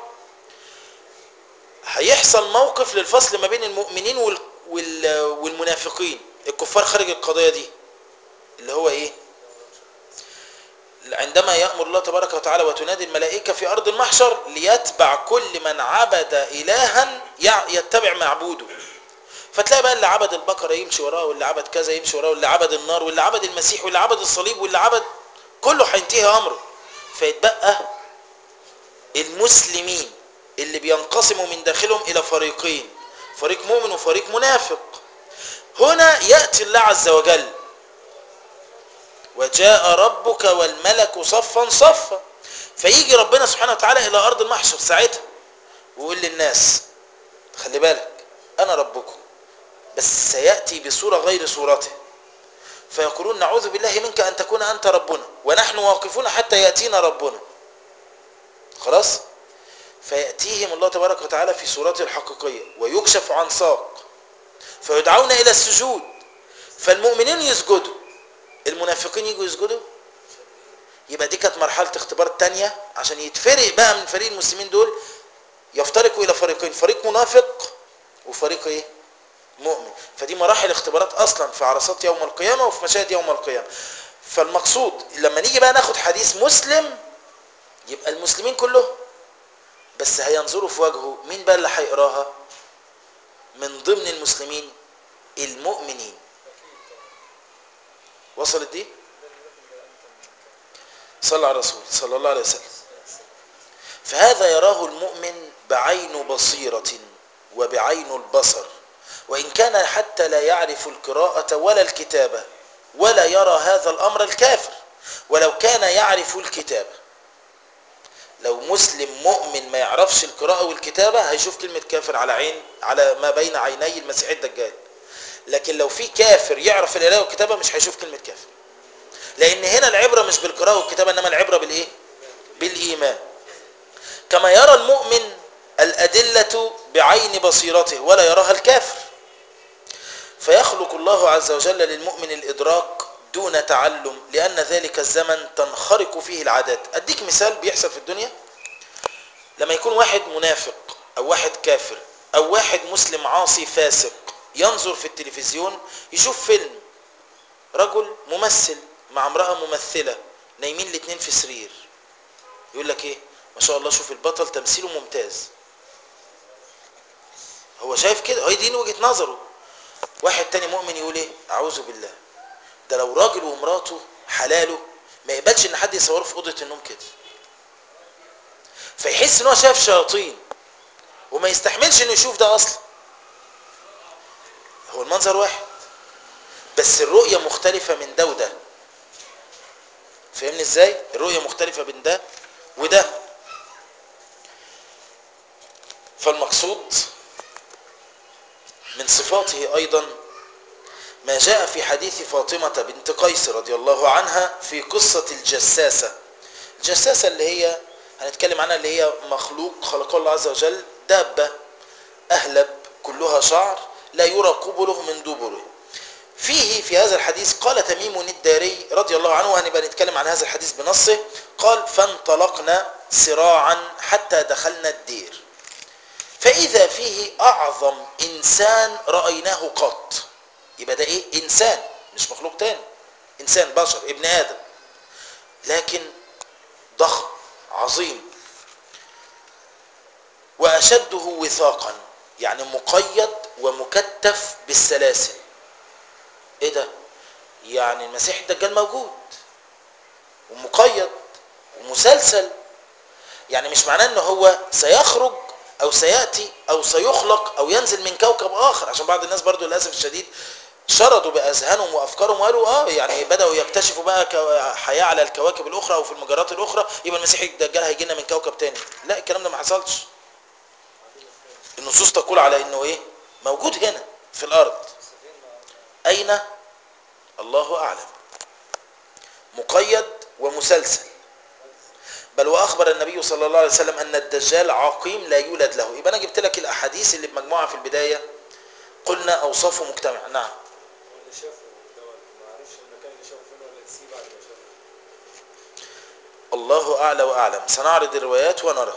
Speaker 1: هيحصل موقف للفصل ما بين المؤمنين وال... وال... والمنافقين الكفار خارج القضية دي اللي هو ايه عندما يأمر الله تبارك وتعالى وتنادي الملائكة في أرض المحشر ليتبع كل من عبد إلها يتبع معبوده فتلاقي بقى اللي عبد البقرة يمشي وراه واللي عبد كذا يمشي وراه واللي عبد النار واللي عبد المسيح واللي عبد الصليب واللي عبد كله هينتهي أمره فيتبقى المسلمين اللي بينقسموا من داخلهم إلى فريقين فريق مؤمن وفريق منافق هنا يأتي الله عز وجل وجاء ربك والملك صفا صفا فيجي ربنا سبحانه وتعالى إلى أرض المحشر ساعتها ويقول للناس خلي بالك أنا ربكم بس سيأتي بصورة غير صورته فيقولون نعوذ بالله منك أن تكون أنت ربنا ونحن واقفون حتى يأتينا ربنا خلاص فيأتيهم الله تبارك وتعالى في صورته الحقيقية ويكشف عن ساق فيدعون إلى السجود فالمؤمنين يسجدوا المنافقين يجوا يسجدوا يبقى دي كانت مرحلة اختبار تانية عشان يتفرق بقى من فريق المسلمين دول يفترقوا إلى فريقين فريق منافق وفريق ايه مؤمن فدي مراحل اختبارات اصلا في عرصات يوم القيامة وفي مشاهد يوم القيامة فالمقصود لما نيجي بقى ناخد حديث مسلم يبقى المسلمين كلهم بس هينظروا في وجهه مين بقى اللي هيقراها من ضمن المسلمين المؤمنين وصلت دي صلى على الرسول صلى الله عليه وسلم فهذا يراه المؤمن بعين بصيرة وبعين البصر وإن كان حتى لا يعرف القراءة ولا الكتابة ولا يرى هذا الأمر الكافر ولو كان يعرف الكتابة لو مسلم مؤمن ما يعرفش القراءة والكتابة هيشوف كلمة كافر على عين على ما بين عيني المسيح الدجال لكن لو في كافر يعرف القراءة والكتابة مش هيشوف كلمة كافر لأن هنا العبرة مش بالقراءة والكتابة إنما العبرة بالإيه؟ بالإيمان كما يرى المؤمن الأدلة بعين بصيرته ولا يراها الكافر فيخلق الله عز وجل للمؤمن الإدراك دون تعلم لأن ذلك الزمن تنخرق فيه العادات أديك مثال بيحصل في الدنيا لما يكون واحد منافق أو واحد كافر أو واحد مسلم عاصي فاسق ينظر في التلفزيون يشوف فيلم رجل ممثل مع امرأة ممثلة نايمين الاتنين في سرير يقول لك ايه ما شاء الله شوف البطل تمثيله ممتاز هو شايف كده هي دي وجهة نظره واحد تاني مؤمن يقول ايه اعوذ بالله ده لو راجل ومراته حلاله ما يقبلش ان حد يصوره في اوضه النوم كده فيحس ان هو شايف شياطين وما يستحملش انه يشوف ده اصلا هو المنظر واحد بس الرؤيه مختلفه من ده وده فاهمني ازاي الرؤيه مختلفه بين ده وده فالمقصود من صفاته ايضا ما جاء في حديث فاطمة بنت قيس رضي الله عنها في قصة الجساسة الجساسة اللي هي هنتكلم عنها اللي هي مخلوق خلقه الله عز وجل دابة أهلب كلها شعر لا يرى قبله من دبره فيه في هذا الحديث قال تميم الداري رضي الله عنه وهنبقى نتكلم عن هذا الحديث بنصه قال فانطلقنا سراعا حتى دخلنا الدير فإذا فيه أعظم إنسان رأيناه قط يبقى ده إيه إنسان مش مخلوق تاني إنسان بشر ابن آدم لكن ضخم عظيم واشده وثاقا يعني مقيد ومكتف بالسلاسل ايه ده يعني المسيح الدجال موجود ومقيد ومسلسل يعني مش معناه ان هو سيخرج او سياتي او سيخلق او ينزل من كوكب اخر عشان بعض الناس برضو للاسف الشديد شردوا باذهانهم وافكارهم وقالوا اه يعني بداوا يكتشفوا بقى كو- حياه على الكواكب الاخرى او في المجرات الاخرى يبقى المسيح الدجال هيجي لنا من كوكب تاني لا الكلام ده ما حصلش النصوص تقول على انه ايه موجود هنا في الارض اين الله اعلم مقيد ومسلسل بل واخبر النبي صلى الله عليه وسلم ان الدجال عقيم لا يولد له يبقى انا جبت لك الاحاديث اللي بمجموعه في البدايه قلنا اوصافه مجتمع نعم
Speaker 4: هو اللي شافه دوت ما عرفش المكان اللي شافه فين ولا نسيه بعد ما شافه
Speaker 1: الله اعلى واعلم سنعرض الروايات ونرى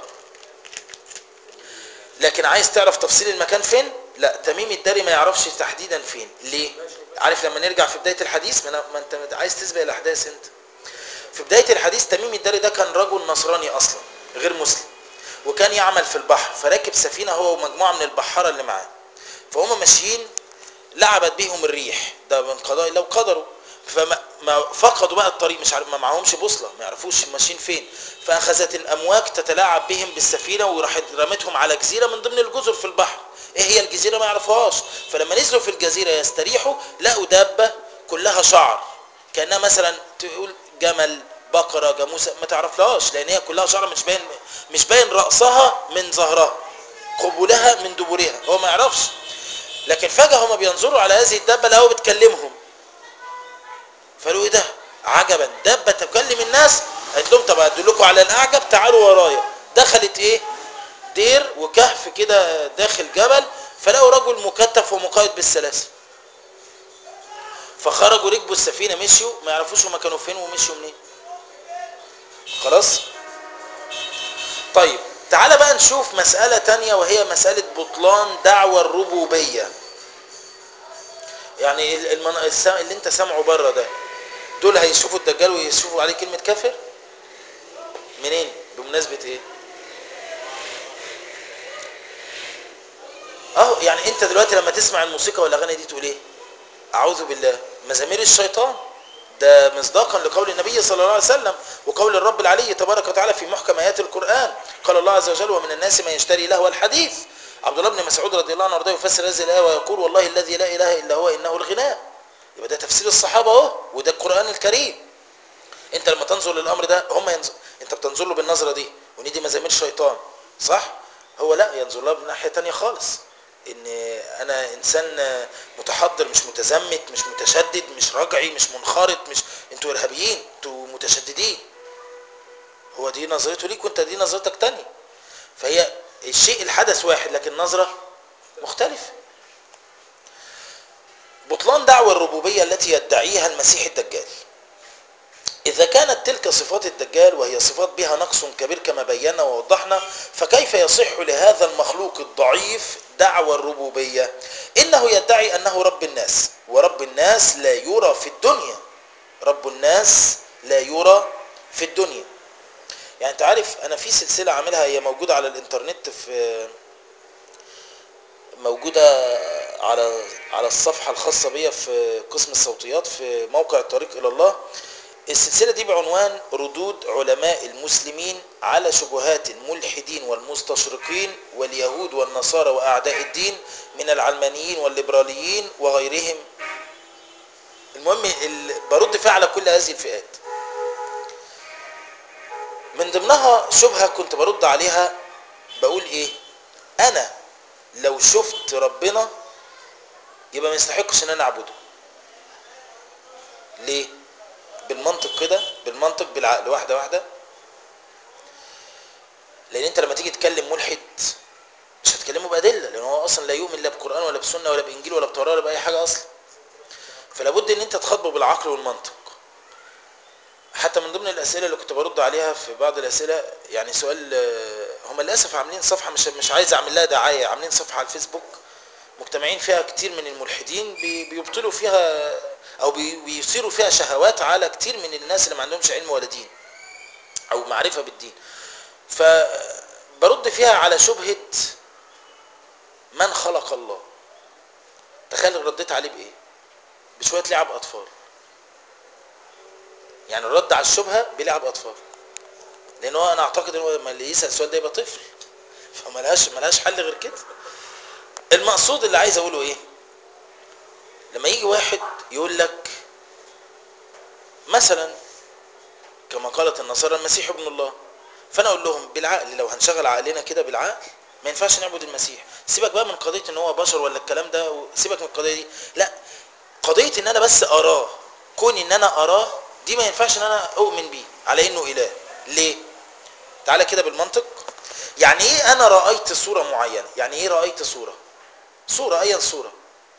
Speaker 1: لكن عايز تعرف تفصيل المكان فين لا تميم الداري ما يعرفش تحديدا فين ليه عارف لما نرجع في بدايه الحديث ما, أنا- ما انت عايز تسبق الاحداث انت في بدايه الحديث تميم الداري ده كان رجل نصراني اصلا غير مسلم وكان يعمل في البحر فراكب سفينه هو ومجموعه من البحاره اللي معاه فهم ماشيين لعبت بيهم الريح ده من قضاء الله وقدره فما ما فقدوا بقى الطريق مش عارف ما معهمش بوصله ما يعرفوش ماشيين فين فاخذت الامواج تتلاعب بهم بالسفينه وراحت رمتهم على جزيره من ضمن الجزر في البحر ايه هي الجزيره ما يعرفوهاش فلما نزلوا في الجزيره يستريحوا لقوا دابه كلها شعر كانها مثلا تقول جمل بقره جاموسه ما تعرفلهاش لان هي كلها شعر مش باين مش باين راسها من ظهرها قبولها من دبرها هو ما يعرفش لكن فجاه هما بينظروا على هذه الدابه لقوا بتكلمهم فقالوا ايه ده عجبا دابه تكلم الناس قالت لهم طب ادلكم على الاعجب تعالوا ورايا دخلت ايه دير وكهف كده داخل جبل فلقوا رجل مكتف ومقيد بالسلاسل فخرجوا ركبوا السفينه مشيوا ما يعرفوش هما كانوا فين ومشيوا منين خلاص طيب تعال بقى نشوف مسألة تانية وهي مسألة بطلان دعوى الربوبية يعني ال- المن... الس- اللي انت سامعه بره ده دول هيشوفوا الدجال ويشوفوا عليه كلمة كافر منين بمناسبة ايه اهو يعني انت دلوقتي لما تسمع الموسيقى والاغاني دي تقول ايه اعوذ بالله مزامير الشيطان ده مصداقا لقول النبي صلى الله عليه وسلم وقول الرب العلي تبارك وتعالى في محكم ايات القران قال الله عز وجل ومن الناس من يشتري لهو الحديث عبد الله بن مسعود رضي الله عنه وارضاه يفسر هذه الايه ويقول والله الذي لا اله الا هو انه الغناء يبقى ده تفسير الصحابه اهو وده القران الكريم انت لما تنظر للامر ده هم ينظر انت بتنظر له بالنظره دي وان دي مزامير شيطان صح هو لا ينظر لها من ناحيه تانية خالص ان انا انسان متحضر مش متزمت مش متشدد مش رجعي مش منخرط مش انتوا ارهابيين انتوا متشددين هو دي نظرته ليك وانت دي نظرتك تانية فهي الشيء الحدث واحد لكن نظرة مختلفة بطلان دعوى الربوبية التي يدعيها المسيح الدجال إذا كانت تلك صفات الدجال وهي صفات بها نقص كبير كما بينا ووضحنا فكيف يصح لهذا المخلوق الضعيف دعوى الربوبية إنه يدعي أنه رب الناس ورب الناس لا يرى في الدنيا رب الناس لا يرى في الدنيا يعني انت عارف انا في سلسلة عاملها هي موجودة على الانترنت في موجودة على على الصفحة الخاصة بيا في قسم الصوتيات في موقع الطريق إلى الله السلسلة دي بعنوان ردود علماء المسلمين على شبهات الملحدين والمستشرقين واليهود والنصارى وأعداء الدين من العلمانيين والليبراليين وغيرهم المهم ال- برد فيها على كل هذه الفئات من ضمنها شبهة كنت برد عليها بقول ايه انا لو شفت ربنا يبقى ما يستحقش ان انا اعبده ليه بالمنطق كده بالمنطق بالعقل واحده واحده لان انت لما تيجي تكلم ملحد مش هتكلمه بادله لان هو اصلا لا يؤمن لا بقران ولا بسنه ولا بانجيل ولا بتوراه ولا باي حاجه اصلا فلا بد ان انت تخاطبه بالعقل والمنطق حتى من ضمن الاسئله اللي كنت برد عليها في بعض الاسئله يعني سؤال آه، هم للاسف عاملين صفحه مش مش عايز اعمل لها دعايه عاملين صفحه على الفيسبوك مجتمعين فيها كتير من الملحدين بي- بيبطلوا فيها او بي- بيثيروا فيها شهوات على كتير من الناس اللي ما عندهمش علم ولا دين او معرفه بالدين فبرد فيها على شبهه من خلق الله تخيل رديت عليه بايه بشويه لعب اطفال يعني الرد على الشبهه بلعب اطفال لان هو انا اعتقد ان هو لما اللي يسال السؤال ده يبقى طفل فملهاش ملهاش حل غير كده المقصود اللي عايز اقوله ايه لما يجي واحد يقول لك مثلا كما قالت النصارى المسيح ابن الله فانا اقول لهم بالعقل لو هنشغل عقلنا كده بالعقل ما ينفعش نعبد المسيح سيبك بقى من قضيه ان هو بشر ولا الكلام ده و- سيبك من القضيه دي لا قضيه ان انا بس اراه كوني ان انا اراه دي ما ينفعش ان انا اؤمن بيه على انه اله ليه تعالى كده بالمنطق يعني ايه انا رايت صوره معينه يعني ايه رايت صوره صوره ايا صوره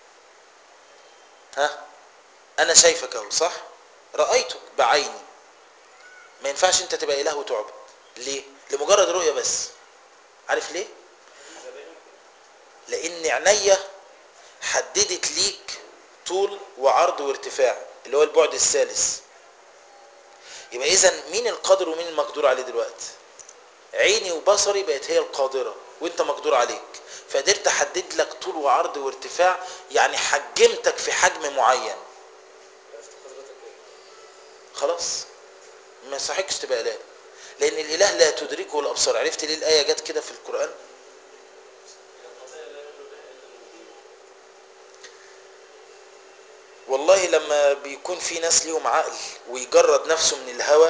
Speaker 1: ها انا شايفك اهو صح رايتك بعيني ما ينفعش انت تبقى اله وتعبد ليه لمجرد رؤيه بس عارف ليه لان عينيا حددت ليك طول وعرض وارتفاع اللي هو البعد الثالث يبقى اذا مين القادر ومين المقدور عليه دلوقتي عيني وبصري بقت هي القادره وانت مقدور عليك فقدرت احدد لك طول وعرض وارتفاع يعني حجمتك في حجم معين
Speaker 4: عرفت حضرتك ايه؟
Speaker 1: خلاص ما يصحكش تبقى اله لان الاله لا تدركه الابصار عرفت ليه الايه جت كده في القران والله لما بيكون في ناس ليهم عقل ويجرد نفسه من الهوى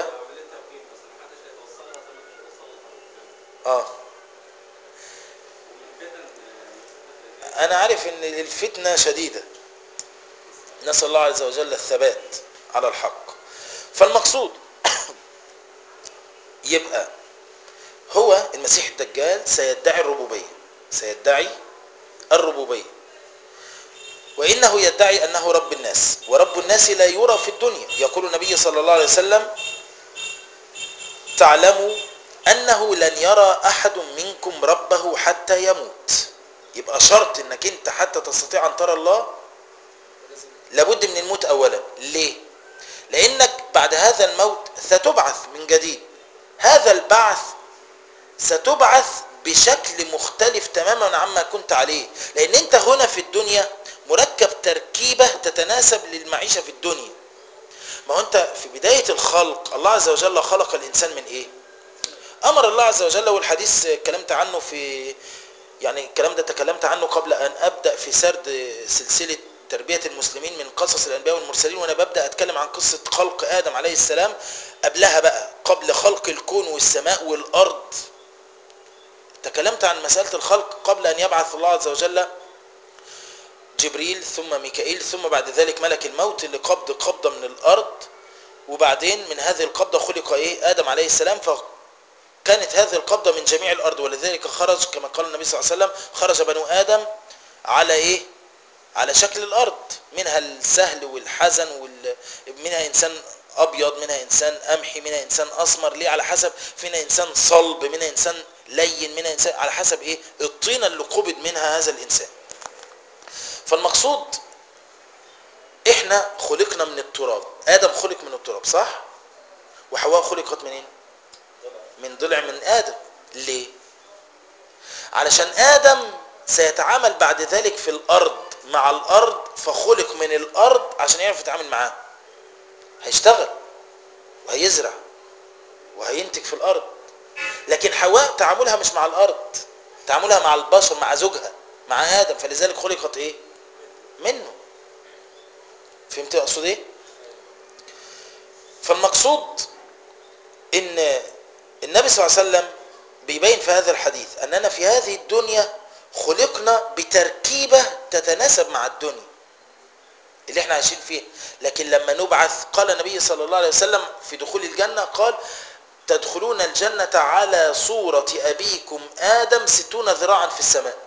Speaker 1: اه انا عارف ان الفتنه شديده نسال الله عز وجل الثبات على الحق فالمقصود يبقى هو المسيح الدجال سيدعي الربوبيه سيدعي الربوبيه وانه يدعي انه رب الناس ورب الناس لا يرى في الدنيا يقول النبي صلى الله عليه وسلم تعلموا انه لن يرى احد منكم ربه حتى يموت يبقى شرط انك انت حتى تستطيع ان ترى الله لابد من الموت اولا ليه لانك بعد هذا الموت ستبعث من جديد هذا البعث ستبعث بشكل مختلف تماما عما كنت عليه لان انت هنا في الدنيا مركب تركيبة تتناسب للمعيشة في الدنيا ما هو انت في بداية الخلق الله عز وجل خلق الانسان من ايه امر الله عز وجل والحديث اتكلمت عنه في يعني الكلام ده تكلمت عنه قبل ان ابدا في سرد سلسله تربيه المسلمين من قصص الانبياء والمرسلين وانا ببدا اتكلم عن قصه خلق ادم عليه السلام قبلها بقى قبل خلق الكون والسماء والارض تكلمت عن مساله الخلق قبل ان يبعث الله عز وجل جبريل ثم ميكائيل ثم بعد ذلك ملك الموت لقبض قبضه من الارض وبعدين من هذه القبضه خلق ايه ادم عليه السلام ف كانت هذه القبضة من جميع الأرض ولذلك خرج كما قال النبي صلى الله عليه وسلم خرج بنو آدم على إيه على شكل الأرض منها السهل والحزن وال... منها إنسان أبيض منها إنسان قمحي منها إنسان أسمر ليه على حسب فينا إنسان صلب منها إنسان لين منها إنسان على حسب إيه الطينة اللي قبض منها هذا الإنسان فالمقصود إحنا خلقنا من التراب آدم خلق من التراب صح وحواء خلقت منين من ضلع من آدم ليه علشان آدم سيتعامل بعد ذلك في الأرض مع الأرض فخلق من الأرض عشان يعرف يتعامل معاها هيشتغل وهيزرع وهينتج في الأرض لكن حواء تعاملها مش مع الأرض تعاملها مع البشر مع زوجها مع آدم فلذلك خلقت إيه منه فهمت أقصد إيه فالمقصود إن النبي صلى الله عليه وسلم بيبين في هذا الحديث أننا في هذه الدنيا خلقنا بتركيبة تتناسب مع الدنيا اللي احنا عايشين فيها لكن لما نبعث قال النبي صلى الله عليه وسلم في دخول الجنة قال تدخلون الجنة على صورة أبيكم آدم ستون ذراعا في السماء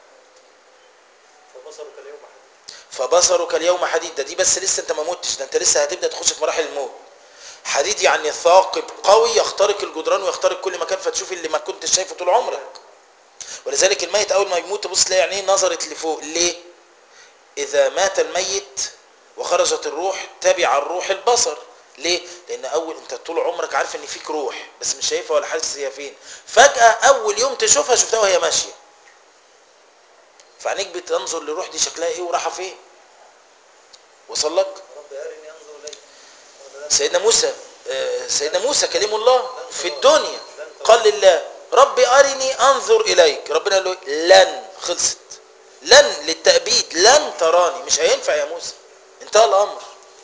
Speaker 2: فبصرك اليوم حديد
Speaker 1: فبصرك اليوم حديد ده دي بس لسه انت ما متش ده انت لسه هتبدا تخش في مراحل الموت حديد يعني ثاقب قوي يخترق الجدران ويخترق كل مكان فتشوف اللي ما كنتش شايفه طول عمرك ولذلك الميت اول ما يموت تبص تلاقي عينيه نظرت لفوق ليه اذا مات الميت وخرجت الروح تبع الروح البصر ليه لان اول انت طول عمرك عارف ان فيك روح بس مش شايفها ولا حاسس هي فين فجاه اول يوم تشوفها شفتها وهي ماشيه فعينيك بتنظر للروح دي شكلها ايه وراحه فين وصل لك
Speaker 2: رب أرني أنظر إليك ولا لا؟
Speaker 1: سيدنا موسى آه، سيدنا موسى كليم الله في الدنيا قال لله ربي أرني أنظر إليك ربنا قال له لن خلصت لن للتأبيد لن تراني مش هينفع يا موسى انتهى الأمر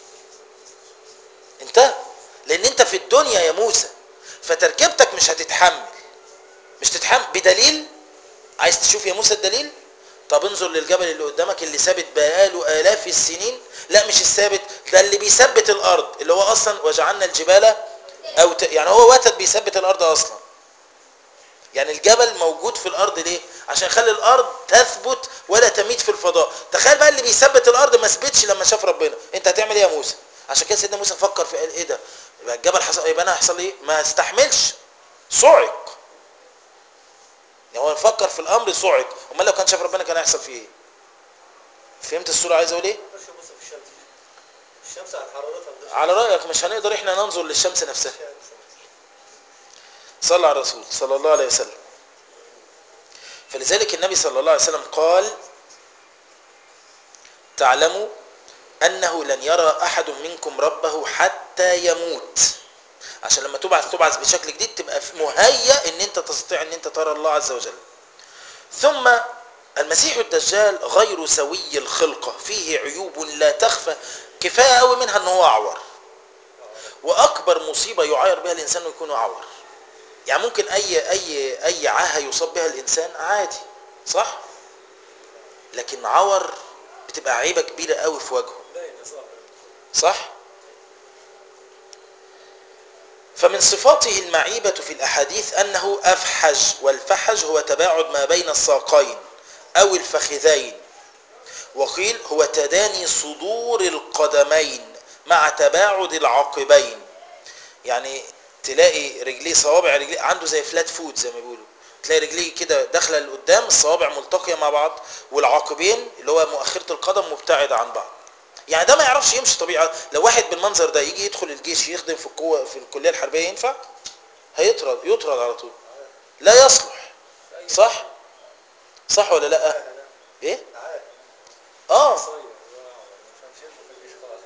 Speaker 1: انتهى لأن انت في الدنيا يا موسى فتركيبتك مش هتتحمل مش تتحمل بدليل عايز تشوف يا موسى الدليل طب انظر للجبل اللي قدامك اللي ثابت بقاله آلاف السنين لا مش الثابت ده اللي بيثبت الأرض اللي هو أصلا وجعلنا الجبال أو ت... يعني هو وتد بيثبت الأرض أصلا يعني الجبل موجود في الأرض ليه عشان يخلي الأرض تثبت ولا تميت في الفضاء تخيل بقى اللي بيثبت الأرض ما ثبتش لما شاف ربنا انت هتعمل ايه يا موسى عشان كده سيدنا موسى فكر في قال ايه ده يبقى الجبل حصل يبقى انا هيحصل ايه ما استحملش صعق يعني هو فكر في الامر صعق امال لو كان شاف ربنا كان هيحصل فيه ايه فهمت الصوره عايز اقول ايه
Speaker 2: مش بص في الشمس الشمس على حرارتها مش
Speaker 1: على رايك مش هنقدر احنا ننظر للشمس نفسها
Speaker 2: الشمس.
Speaker 1: صلى على الرسول صلى الله عليه وسلم فلذلك النبي صلى الله عليه وسلم قال تعلموا أنه لن يرى أحد منكم ربه حتى يموت عشان لما تبعث تبعث بشكل جديد تبقى في- مهيأ ان انت تستطيع ان انت ترى الله عز وجل ثم المسيح الدجال غير سوي الخلقة فيه عيوب لا تخفى كفاية قوي منها ان هو اعور واكبر مصيبة يعاير بها الانسان انه يكون اعور يعني ممكن اي اي اي عاهه يصاب بها الانسان عادي صح لكن عور بتبقى عيبه كبيره قوي في وجهه
Speaker 4: باين ظاهر
Speaker 1: صح فمن صفاته المعيبة في الأحاديث أنه أفحج والفحج هو تباعد ما بين الساقين أو الفخذين وقيل هو تداني صدور القدمين مع تباعد العقبين يعني تلاقي رجليه صوابع رجليه عنده زي فلات فود زي ما بيقولوا تلاقي رجليه كده داخله لقدام الصوابع ملتقيه مع بعض والعقبين اللي هو مؤخره القدم مبتعده عن بعض يعني ده ما يعرفش يمشي طبيعي لو واحد بالمنظر ده يجي يدخل الجيش يخدم في القوه في الكليه الحربيه ينفع هيطرد يطرد على طول لا يصلح صح صح ولا لا ايه
Speaker 2: عاد
Speaker 1: اه
Speaker 4: قصير مش هنشوفه في الجيش خالص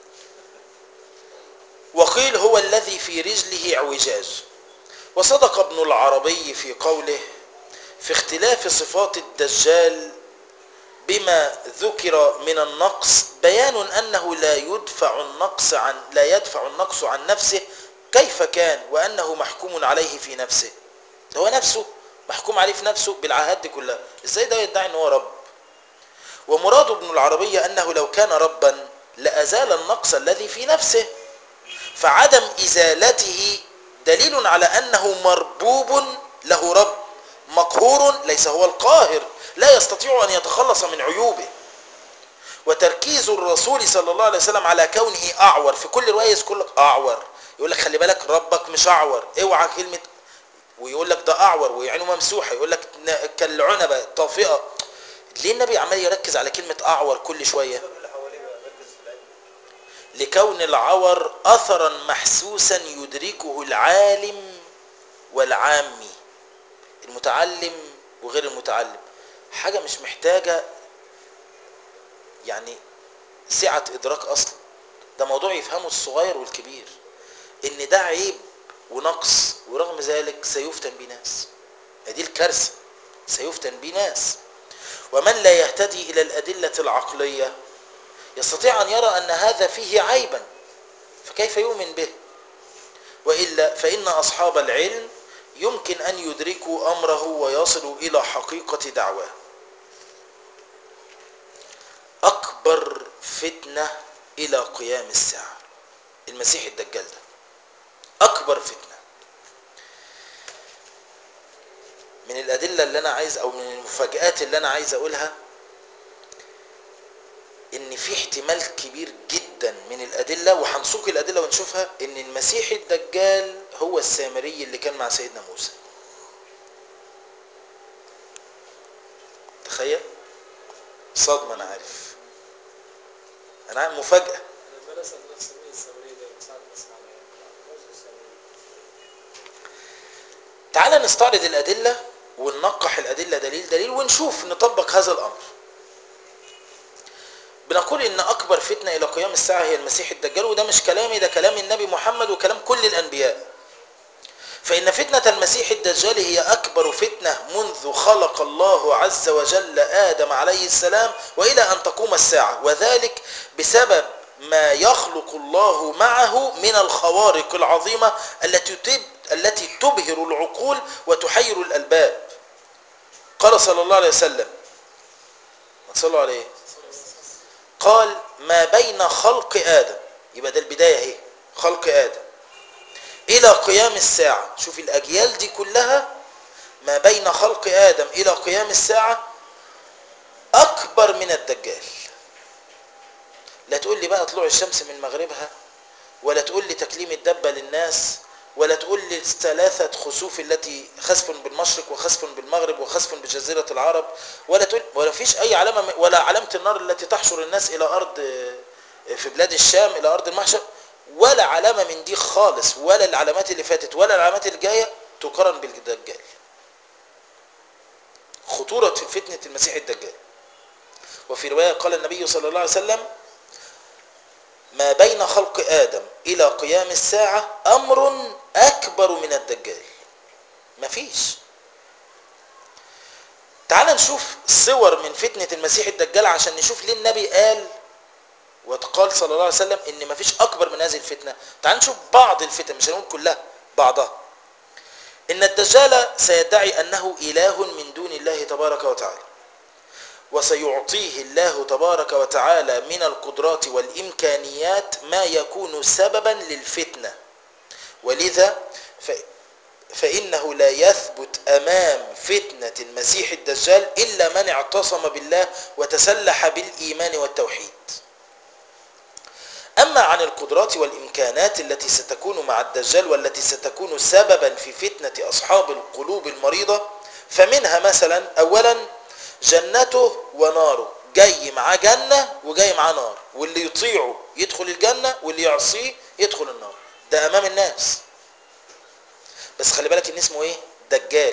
Speaker 1: وقيل هو الذي في رجله اعوجاج وصدق ابن العربي في قوله في اختلاف صفات الدجال بما ذكر من النقص بيان انه لا يدفع النقص عن لا يدفع النقص عن نفسه كيف كان وانه محكوم عليه في نفسه ده هو نفسه محكوم عليه في نفسه بالعهد دي كلها ازاي ده يدعي ان هو رب ومراد ابن العربية انه لو كان ربا لازال النقص الذي في نفسه فعدم ازالته دليل على انه مربوب له رب مقهور ليس هو القاهر لا يستطيع ان يتخلص من عيوبه وتركيز الرسول صلى الله عليه وسلم على كونه اعور في كل روايه يذكر لك اعور يقول لك خلي بالك ربك مش اعور اوعى كلمه ويقول لك ده اعور وعينه ممسوحه يقول لك ن- كالعنبه طافئه ليه النبي عمال يركز على كلمه اعور كل شويه
Speaker 2: الشباب اللي حواليه بقى مركز في العلم
Speaker 1: لكون العور اثرا محسوسا يدركه العالم والعامي المتعلم وغير المتعلم حاجه مش محتاجه يعني سعه ادراك اصلا ده موضوع يفهمه الصغير والكبير ان ده عيب ونقص ورغم ذلك سيفتن بناس دي الكارثه سيفتن بناس ومن لا يهتدي الى الادله العقليه يستطيع أن يرى أن هذا فيه عيبا فكيف يؤمن به وإلا فإن أصحاب العلم يمكن أن يدركوا أمره ويصلوا إلى حقيقة دعواه أكبر فتنة إلى قيام الساعة المسيح الدجال ده أكبر فتنة من الأدلة اللي أنا عايز أو من المفاجآت اللي أنا عايز أقولها ان في احتمال كبير جدا من الادله وهنسوق الادله ونشوفها ان المسيح الدجال هو السامري اللي كان مع سيدنا موسى تخيل صدمة انا عارف انا عارف مفاجأة
Speaker 4: انا لما اسال نفسي مين الثوري ده من ساعه ما اسمع
Speaker 1: تعال نستعرض الأدلة وننقح الأدلة دليل دليل ونشوف نطبق هذا الأمر بنقول إن أكبر فتنة إلى قيام الساعة هي المسيح الدجال وده مش كلامي ده كلام النبي محمد وكلام كل الأنبياء فإن فتنة المسيح الدجال هي أكبر فتنة منذ خلق الله عز وجل آدم عليه السلام وإلى أن تقوم الساعة وذلك بسبب ما يخلق الله معه من الخوارق العظيمة التي تب التي تبهر العقول وتحير الألباب قال صلى الله عليه وسلم صلوا عليه قال ما بين خلق آدم يبقى ده البداية اهي خلق آدم إلى قيام الساعة شوف الأجيال دي كلها ما بين خلق آدم إلى قيام الساعة أكبر من الدجال لا تقول لي بقى طلوع الشمس من مغربها ولا تقول لي تكليم الدبة للناس ولا تقول لي الثلاثة خسوف التي خسف بالمشرق وخسف بالمغرب وخسف بجزيرة العرب ولا تقول ولا فيش أي علامة ولا علامة النار التي تحشر الناس إلى أرض في بلاد الشام إلى أرض المحشر ولا علامة من دي خالص ولا العلامات اللي فاتت ولا العلامات اللي جاية تقارن بالدجال خطورة في فتنة المسيح الدجال وفي رواية قال النبي صلى الله عليه وسلم ما بين خلق آدم إلى قيام الساعة أمر أكبر من الدجال مفيش تعال نشوف صور من فتنة المسيح الدجال عشان نشوف ليه النبي قال وقال صلى الله عليه وسلم ان مفيش اكبر من هذه الفتنه تعال نشوف بعض الفتن مش هنقول كلها بعضها ان الدجال سيدعي انه اله من دون الله تبارك وتعالى وسيعطيه الله تبارك وتعالى من القدرات والامكانيات ما يكون سببا للفتنه ولذا ف فإنه لا يثبت أمام فتنة المسيح الدجال إلا من اعتصم بالله وتسلح بالإيمان والتوحيد أما عن القدرات والإمكانات التي ستكون مع الدجال والتي ستكون سببا في فتنة أصحاب القلوب المريضة فمنها مثلا أولا جنته وناره جاي معاه جنة وجاي معاه نار واللي يطيعه يدخل الجنة واللي يعصيه يدخل النار ده أمام الناس بس خلي بالك ان اسمه ايه دجال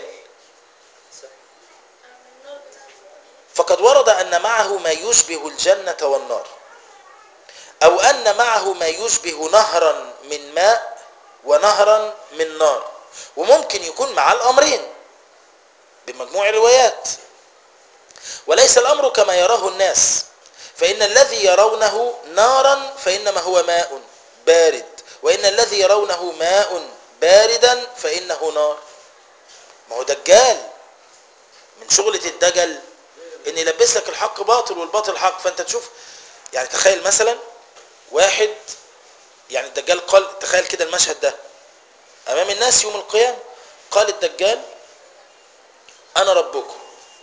Speaker 3: النار بتاعت
Speaker 1: فقد ورد أن معه ما يشبه الجنة والنار أو أن معه ما يشبه نهرا من ماء ونهرا من نار وممكن يكون مع الأمرين بمجموع الروايات وليس الأمر كما يراه الناس فإن الذي يرونه نارا فإنما هو ماء بارد وإن الذي يرونه ماء باردا فإنه نار ما هو دجال من شغلة الدجل ان يلبس لك الحق باطل والباطل حق فانت تشوف يعني تخيل مثلا واحد يعني الدجال قال تخيل كده المشهد ده امام الناس يوم القيامة قال الدجال انا ربكم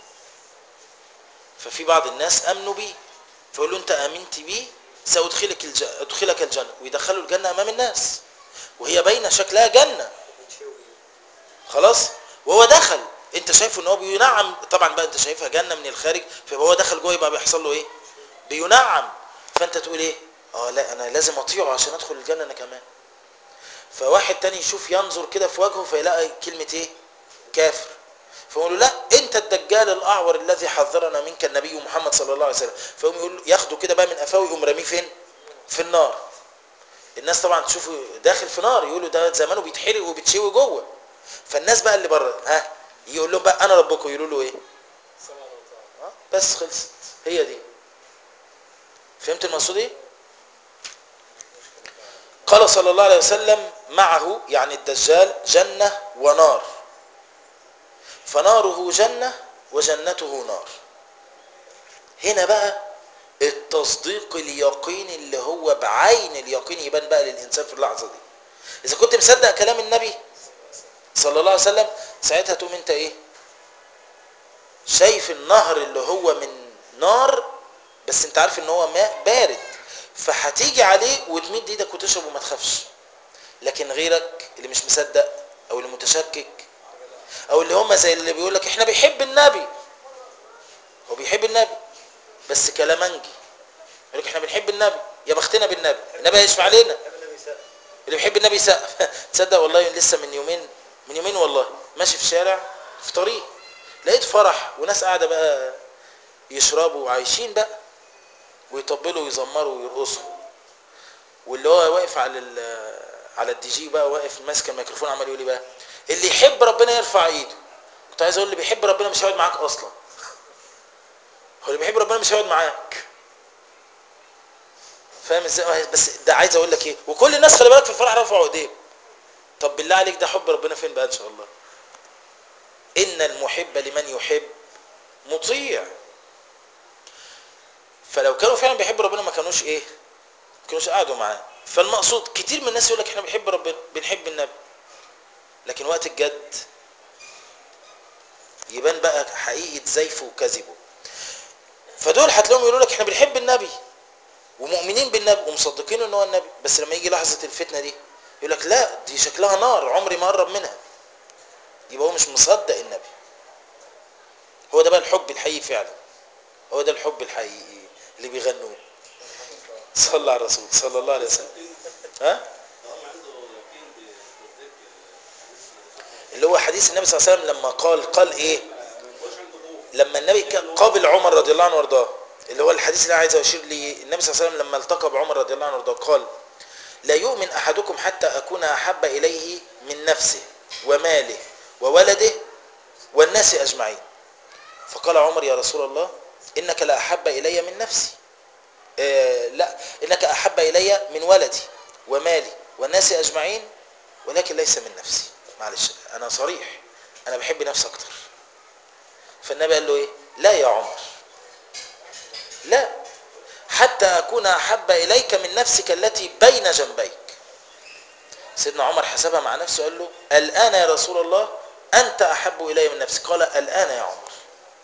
Speaker 1: ففي بعض الناس امنوا بيه فيقول له انت امنت بيه سادخلك الج... ادخلك الجنة ويدخلوا الجنة امام الناس وهي باينه شكلها جنة خلاص وهو دخل انت شايفه ان هو بينعم طبعا بقى انت شايفها جنه من الخارج فيبقى هو دخل جوه يبقى بيحصل له ايه بينعم فانت تقول ايه اه لا انا لازم اطيعه عشان ادخل الجنه انا كمان فواحد تاني يشوف ينظر كده في وجهه فيلاقي كلمه ايه كافر فيقول له لا انت الدجال الاعور الذي حذرنا منك النبي محمد صلى الله عليه وسلم فيقوم يقول له ياخده كده بقى من قفاه ويقوم راميه فين في النار الناس طبعا تشوفه داخل في نار يقولوا ده زمانه بيتحرق وبيتشوي جوه فالناس بقى اللي بره ها يقول لهم بقى انا ربكم يقولوا له ايه
Speaker 4: سمع وطاعة
Speaker 1: آه، بس خلصت هي دي فهمت المقصود ايه قال صلى الله عليه وسلم معه يعني الدجال جنة ونار فناره جنة وجنته نار هنا بقى التصديق اليقيني اللي هو بعين اليقين يبان بقى للإنسان في اللحظة دي إذا كنت مصدق كلام النبي صلى الله عليه وسلم ساعتها تقوم انت ايه شايف النهر اللي هو من نار بس انت عارف ان هو ماء بارد فهتيجي عليه وتمد ايدك وتشرب وما تخافش لكن غيرك اللي مش مصدق او اللي متشكك او اللي هم زي اللي بيقول لك احنا بيحب النبي هو بنحب النبي بس كلامنجي يقول لك احنا بنحب النبي يا بختنا بالنبي النبي هيشفع علينا
Speaker 2: قبل النبي سأل
Speaker 1: اللي بيحب النبي يسقف تصدق والله لسه من يومين من يومين والله ماشي في شارع في طريق لقيت فرح وناس قاعده بقى يشربوا وعايشين بقى ويطبلوا ويزمروا ويرقصوا واللي هو واقف على ال- على الدي جي بقى واقف ماسك الميكروفون عمال يقول لي بقى اللي يحب ربنا يرفع ايده كنت عايز اقول اللي بيحب ربنا مش هيقعد معاك اصلا هو اللي بيحب ربنا مش هيقعد معاك فاهم ازاي بس ده عايز اقول لك ايه وكل الناس خلي بالك في الفرح رفعوا ايديهم طب بالله عليك ده حب ربنا فين بقى ان شاء الله ان المحب لمن يحب مطيع فلو كانوا فعلا بيحبوا ربنا ما كانوش ايه ما كانوش قعدوا معاه فالمقصود كتير من الناس يقول لك احنا بنحب ربنا بنحب النبي لكن وقت الجد يبان بقى حقيقة زيفه وكذبه فدول هتلاقيهم يقولوا لك احنا بنحب النبي ومؤمنين بالنبي ومصدقين ان هو النبي بس لما يجي لحظة الفتنة دي يقول لك لا دي شكلها نار عمري ما اقرب منها يبقى هو مش مصدق النبي هو ده بقى الحب الحقيقي فعلا هو ده الحب الحقيقي اللي بيغنوه صلى على الرسول صلى الله عليه وسلم ها اللي هو حديث النبي صلى الله عليه وسلم لما قال قال ايه لما النبي كان قابل عمر رضي الله عنه وارضاه اللي هو الحديث اللي أنا عايز اشير ليه النبي صلى الله عليه وسلم لما التقى بعمر رضي الله عنه وارضاه قال لا يؤمن احدكم حتى اكون احب اليه من نفسه وماله وولده والناس اجمعين فقال عمر يا رسول الله انك لا احب الي من نفسي آه لا انك احب الي من ولدي ومالي والناس اجمعين ولكن ليس من نفسي معلش انا صريح انا بحب نفسي اكتر فالنبي قال له ايه لا يا عمر لا حتى اكون احب اليك من نفسك التي بين جنبيك سيدنا عمر حسبها مع نفسه قال له الان يا رسول الله انت احب الي من نفسك قال الان يا عمر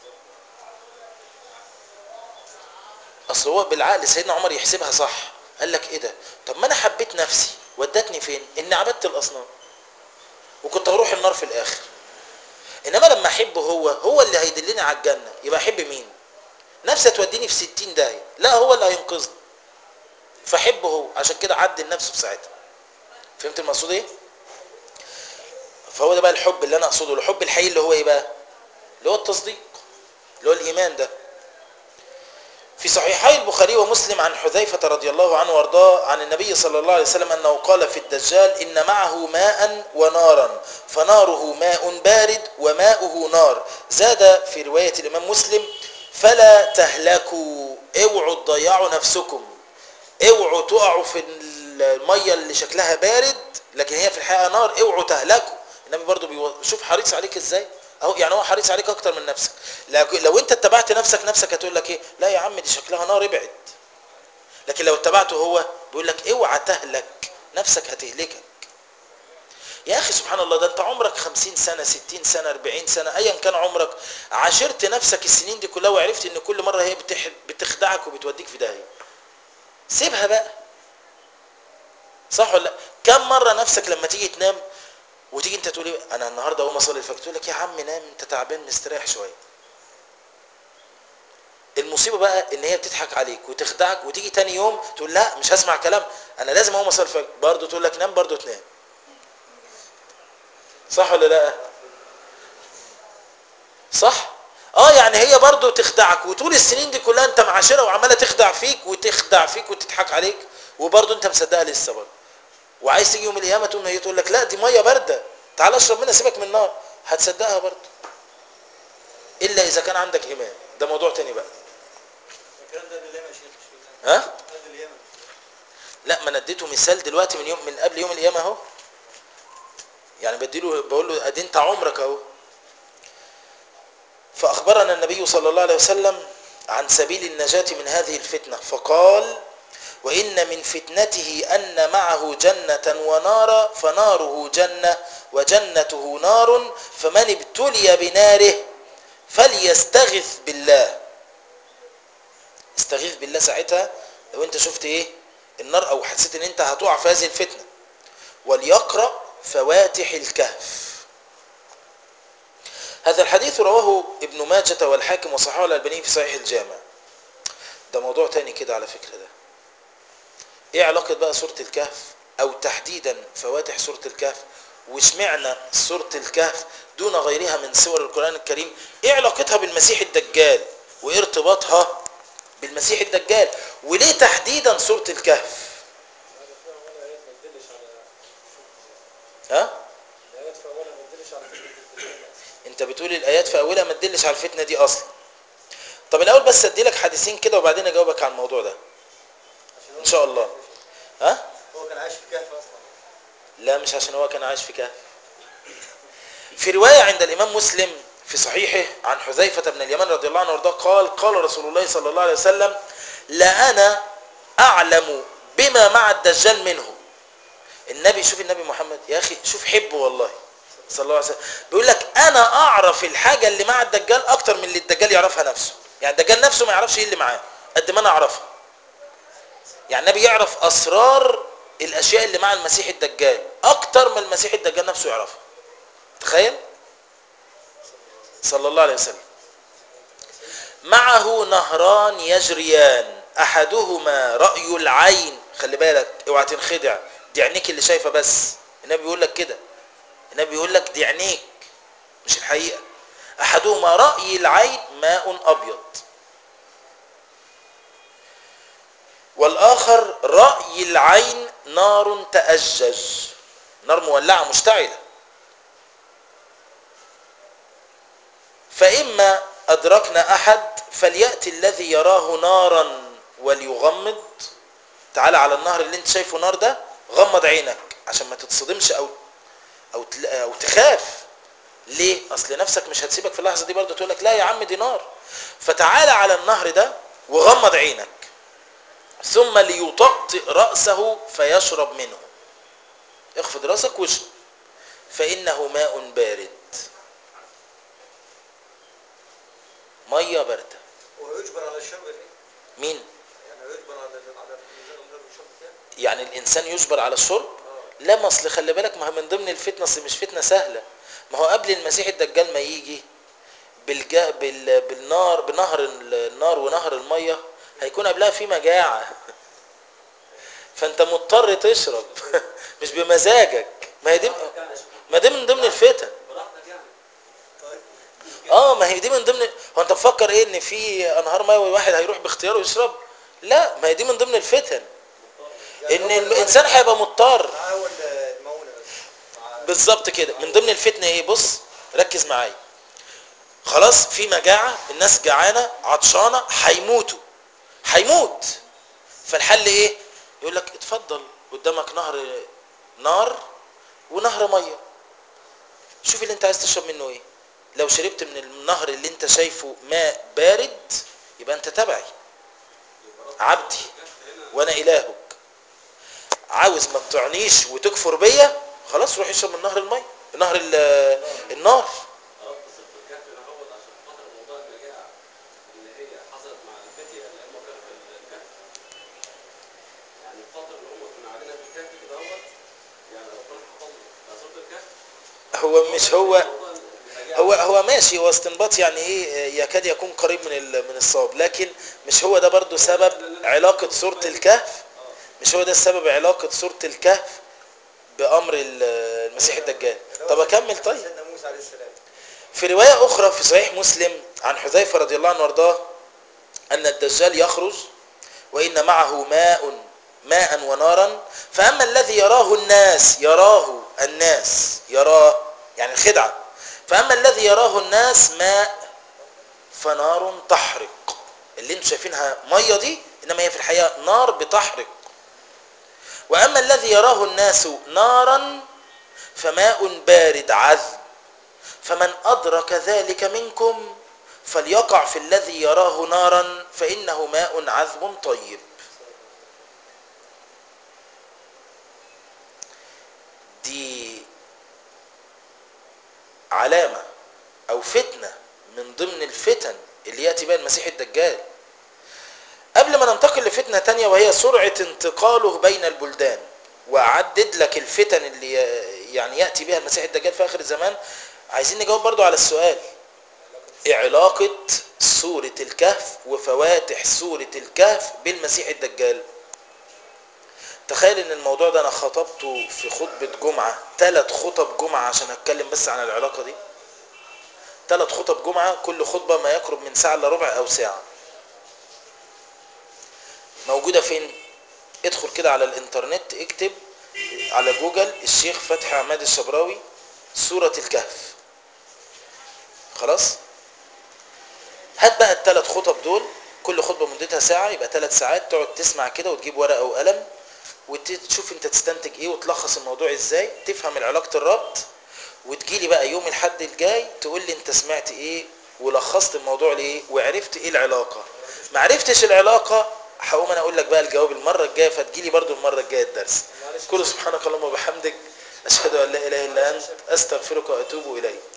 Speaker 1: اصل هو بالعقل سيدنا عمر يحسبها صح قال لك ايه ده طب ما انا حبيت نفسي ودتني فين اني عبدت الاصنام وكنت هروح النار في الاخر انما لما احبه هو هو اللي هيدلني على الجنه يبقى احب مين نفسي توديني في ستين داهيه لا هو اللي هينقذني فاحبه هو عشان كده عدل نفسه في ساعتها فهمت المقصود ايه فهو ده بقى الحب اللي انا اقصده الحب الحقيقي اللي هو ايه بقى اللي هو التصديق اللي هو الايمان ده في صحيحي البخاري ومسلم عن حذيفة رضي الله عنه وارضاه عن النبي صلى الله عليه وسلم أنه قال في الدجال إن معه ماء ونارا فناره ماء بارد وماؤه نار زاد في رواية الإمام مسلم فلا تهلكوا اوعوا تضيعوا نفسكم اوعوا تقعوا في المية اللي شكلها بارد لكن هي في الحقيقة نار اوعوا تهلكوا النبي برضو بيو... شوف حريص عليك ازاي اهو يعني هو حريص عليك اكتر من نفسك لو لو انت اتبعت نفسك نفسك هتقول لك ايه لا يا عم دي شكلها نار ابعد لكن لو اتبعته هو بيقول لك اوعى تهلك نفسك هتهلكك يا اخي سبحان الله ده انت عمرك خمسين سنة ستين سنة اربعين سنة ايا كان عمرك عاشرت نفسك السنين دي كلها وعرفت ان كل مرة هي بتح... بتخدعك وبتوديك في داهية سيبها بقى صح ولا لا كم مرة نفسك لما تيجي تنام وتيجي انت تقول ايه انا النهارده اقوم اصلي الفجر تقول لك يا عم نام انت تعبان مستريح شويه المصيبه بقى ان هي بتضحك عليك وتخدعك وتيجي تاني يوم تقول لا مش هسمع كلام انا لازم اقوم اصلي الفجر برضه تقول لك نام برضه تنام صح ولا لا صح اه يعني هي برضه تخدعك وطول السنين دي كلها انت معاشرها وعماله تخدع فيك وتخدع فيك وتضحك عليك وبرضه انت مصدقها لسه برضه وعايز تيجي يوم القيامه تقوم هي تقول لك لا دي ميه بارده تعال اشرب منها سيبك من النار هتصدقها برضه الا اذا كان عندك ايمان ده موضوع تاني بقى
Speaker 2: الكلام ده لليمن يا شيخ مش في اليمن.
Speaker 1: ها
Speaker 2: ده لليمن
Speaker 1: لا ما انا اديته مثال دلوقتي من يوم من قبل يوم القيامه اهو يعني بديله بقول له ادي انت عمرك اهو فاخبرنا النبي صلى الله عليه وسلم عن سبيل النجاه من هذه الفتنه فقال وإن من فتنته أن معه جنة ونارا فناره جنة وجنته نار فمن ابتلي بناره فليستغث بالله استغيث بالله ساعتها لو انت شفت ايه النار او حسيت ان انت هتقع في هذه الفتنة وليقرأ فواتح الكهف هذا الحديث رواه ابن ماجة والحاكم وصححه الألباني في صحيح الجامع ده موضوع تاني كده على فكرة ده ايه علاقة بقى سورة الكهف او تحديدا فواتح سورة الكهف واشمعنى سورة الكهف دون غيرها من سور القرآن الكريم ايه علاقتها بالمسيح الدجال وايه ارتباطها بالمسيح الدجال وليه تحديدا سورة الكهف
Speaker 4: هذا في أولها آيات ما تدلش على
Speaker 1: ها
Speaker 4: الآيات في أولها ما تدلش على فكرة الدجال
Speaker 1: انت بتقول الايات في اولها ما تدلش على الفتنة دي اصلا طب الاول بس ادي لك حديثين كده وبعدين اجاوبك على الموضوع ده
Speaker 2: عشان هو
Speaker 1: ان شاء الله ها
Speaker 2: هو كان عايش في كهف اصلا
Speaker 1: لا مش عشان هو كان عايش في كهف في رواية عند الإمام مسلم في صحيحه عن حذيفة بن اليمان رضي الله عنه وارضاه قال قال رسول الله صلى الله عليه وسلم لا أنا أعلم بما مع الدجال منه النبي شوف النبي محمد يا أخي شوف حبه والله صلى الله عليه وسلم بيقول لك أنا أعرف الحاجة اللي مع الدجال أكتر من اللي الدجال يعرفها نفسه يعني الدجال نفسه ما يعرفش إيه اللي معاه قد ما أنا أعرفها يعني النبي يعرف أسرار الأشياء اللي مع المسيح الدجال أكتر ما المسيح الدجال نفسه يعرفها تخيل صلى الله عليه وسلم معه نهران يجريان احدهما راي العين خلي بالك اوعى تنخدع دي عينيك اللي شايفه بس النبي بيقول لك كده النبي بيقول لك دي عينيك مش الحقيقه احدهما راي العين ماء ابيض والاخر راي العين نار تاجج نار مولعه مشتعله فإما أدركنا أحد فليأتي الذي يراه نارا وليغمض تعالى على النهر اللي انت شايفه نار ده غمض عينك عشان ما تتصدمش أو أو تل- أو تخاف ليه؟ أصل نفسك مش هتسيبك في اللحظة دي برضه تقول لك لا يا عم دي نار فتعالى على النهر ده وغمض عينك ثم ليطأطئ رأسه فيشرب منه اخفض رأسك واشرب فإنه ماء بارد ميه بارده
Speaker 2: هو يجبر على الشرب ليه؟
Speaker 1: مين
Speaker 2: يعني يجبر على على الانسان الشرب كده؟
Speaker 1: يعني الانسان يجبر على الشرب
Speaker 2: اه
Speaker 1: لا ما اصل خلي بالك ما هو من ضمن الفتنه اصل مش فتنه سهله ما هو قبل المسيح الدجال ما يجي بالجا بال... بالنار بنهر النار ونهر الميه هيكون قبلها في مجاعه فانت مضطر تشرب مش بمزاجك ما هي دي ما دي من ضمن الفتن
Speaker 2: طيب
Speaker 1: اه ما هي دي من ضمن هو انت مفكر ايه ان في انهار ميه واحد هيروح باختياره يشرب لا ما هي دي من ضمن الفتن ان
Speaker 2: هو
Speaker 1: الانسان هيبقى مضطر
Speaker 2: معاه اول المونه بس مع
Speaker 1: بالظبط كده من ضمن الفتنه ايه بص ركز معايا خلاص في مجاعه الناس جعانه عطشانه هيموتوا هيموت فالحل ايه يقول لك اتفضل قدامك نهر نار ونهر ميه شوف اللي انت عايز تشرب منه ايه لو شربت من النهر اللي انت شايفه ماء بارد يبقى انت تبعي عبدي وانا الهك عاوز ما تطعنيش وتكفر بيا خلاص روح اشرب من نهر الميه نهر ال- النار
Speaker 5: رب صرت الكهف نعوض عشان خاطر موضوع المجاعة اللي هي حصلت مع الفتية اللي هم كانوا في الكهف يعني الفترة اللي هم كنا قاعدين في الكهف كده اهوت يعني ربنا حفظنا فصرت الكهف
Speaker 1: هو مش هو
Speaker 5: موضوع المجاعة.
Speaker 1: هو هو ماشي هو استنباط يعني ايه يكاد يكون قريب من ال- من الصواب لكن مش هو ده برضو سبب علاقة سورة الكهف مش هو ده السبب علاقة سورة الكهف بأمر ال- المسيح الدجال طب أكمل طيب
Speaker 2: سيدنا موسى عليه السلام
Speaker 1: في رواية أخرى في صحيح مسلم عن حذيفة رضي الله عنه وارضاه أن الدجال يخرج وإن معه ماء ماء ونارا فأما الذي يراه الناس يراه الناس يراه يعني خدعة فأما الذي يراه الناس ماء فنار تحرق اللي انتم شايفينها مية دي إنما هي في الحقيقة نار بتحرق وأما الذي يراه الناس نارا فماء بارد عذب فمن أدرك ذلك منكم فليقع في الذي يراه نارا فإنه ماء عذب طيب دي علامة أو فتنة من ضمن الفتن اللي يأتي بها المسيح الدجال قبل ما ننتقل لفتنة تانية وهي سرعة انتقاله بين البلدان وأعدد لك الفتن اللي ي- يعني يأتي بها المسيح الدجال في آخر الزمان عايزين نجاوب برضو على السؤال ايه علاقة سورة الكهف وفواتح سورة الكهف بالمسيح الدجال تخيل ان الموضوع ده انا خطبته في خطبة جمعة ثلاث خطب جمعة عشان اتكلم بس عن العلاقة دي ثلاث خطب جمعة كل خطبة ما يقرب من ساعة الا ربع او ساعة موجودة فين ادخل كده على الانترنت اكتب على جوجل الشيخ فتحي عماد الشبراوي سورة الكهف خلاص هات بقى الثلاث خطب دول كل خطبة مدتها ساعة يبقى ثلاث ساعات تقعد تسمع كده وتجيب ورقة وقلم وتشوف انت تستنتج ايه وتلخص الموضوع ازاي تفهم العلاقة الربط وتجيلي بقى يوم الحد الجاي تقول لي انت سمعت ايه ولخصت الموضوع ليه وعرفت ايه العلاقة ما عرفتش العلاقة هقوم انا اقول لك بقى الجواب المرة الجاية فتجيلي برضو المرة الجاية الدرس كل سبحانك اللهم وبحمدك اشهد ان لا اله الا انت استغفرك واتوب اليك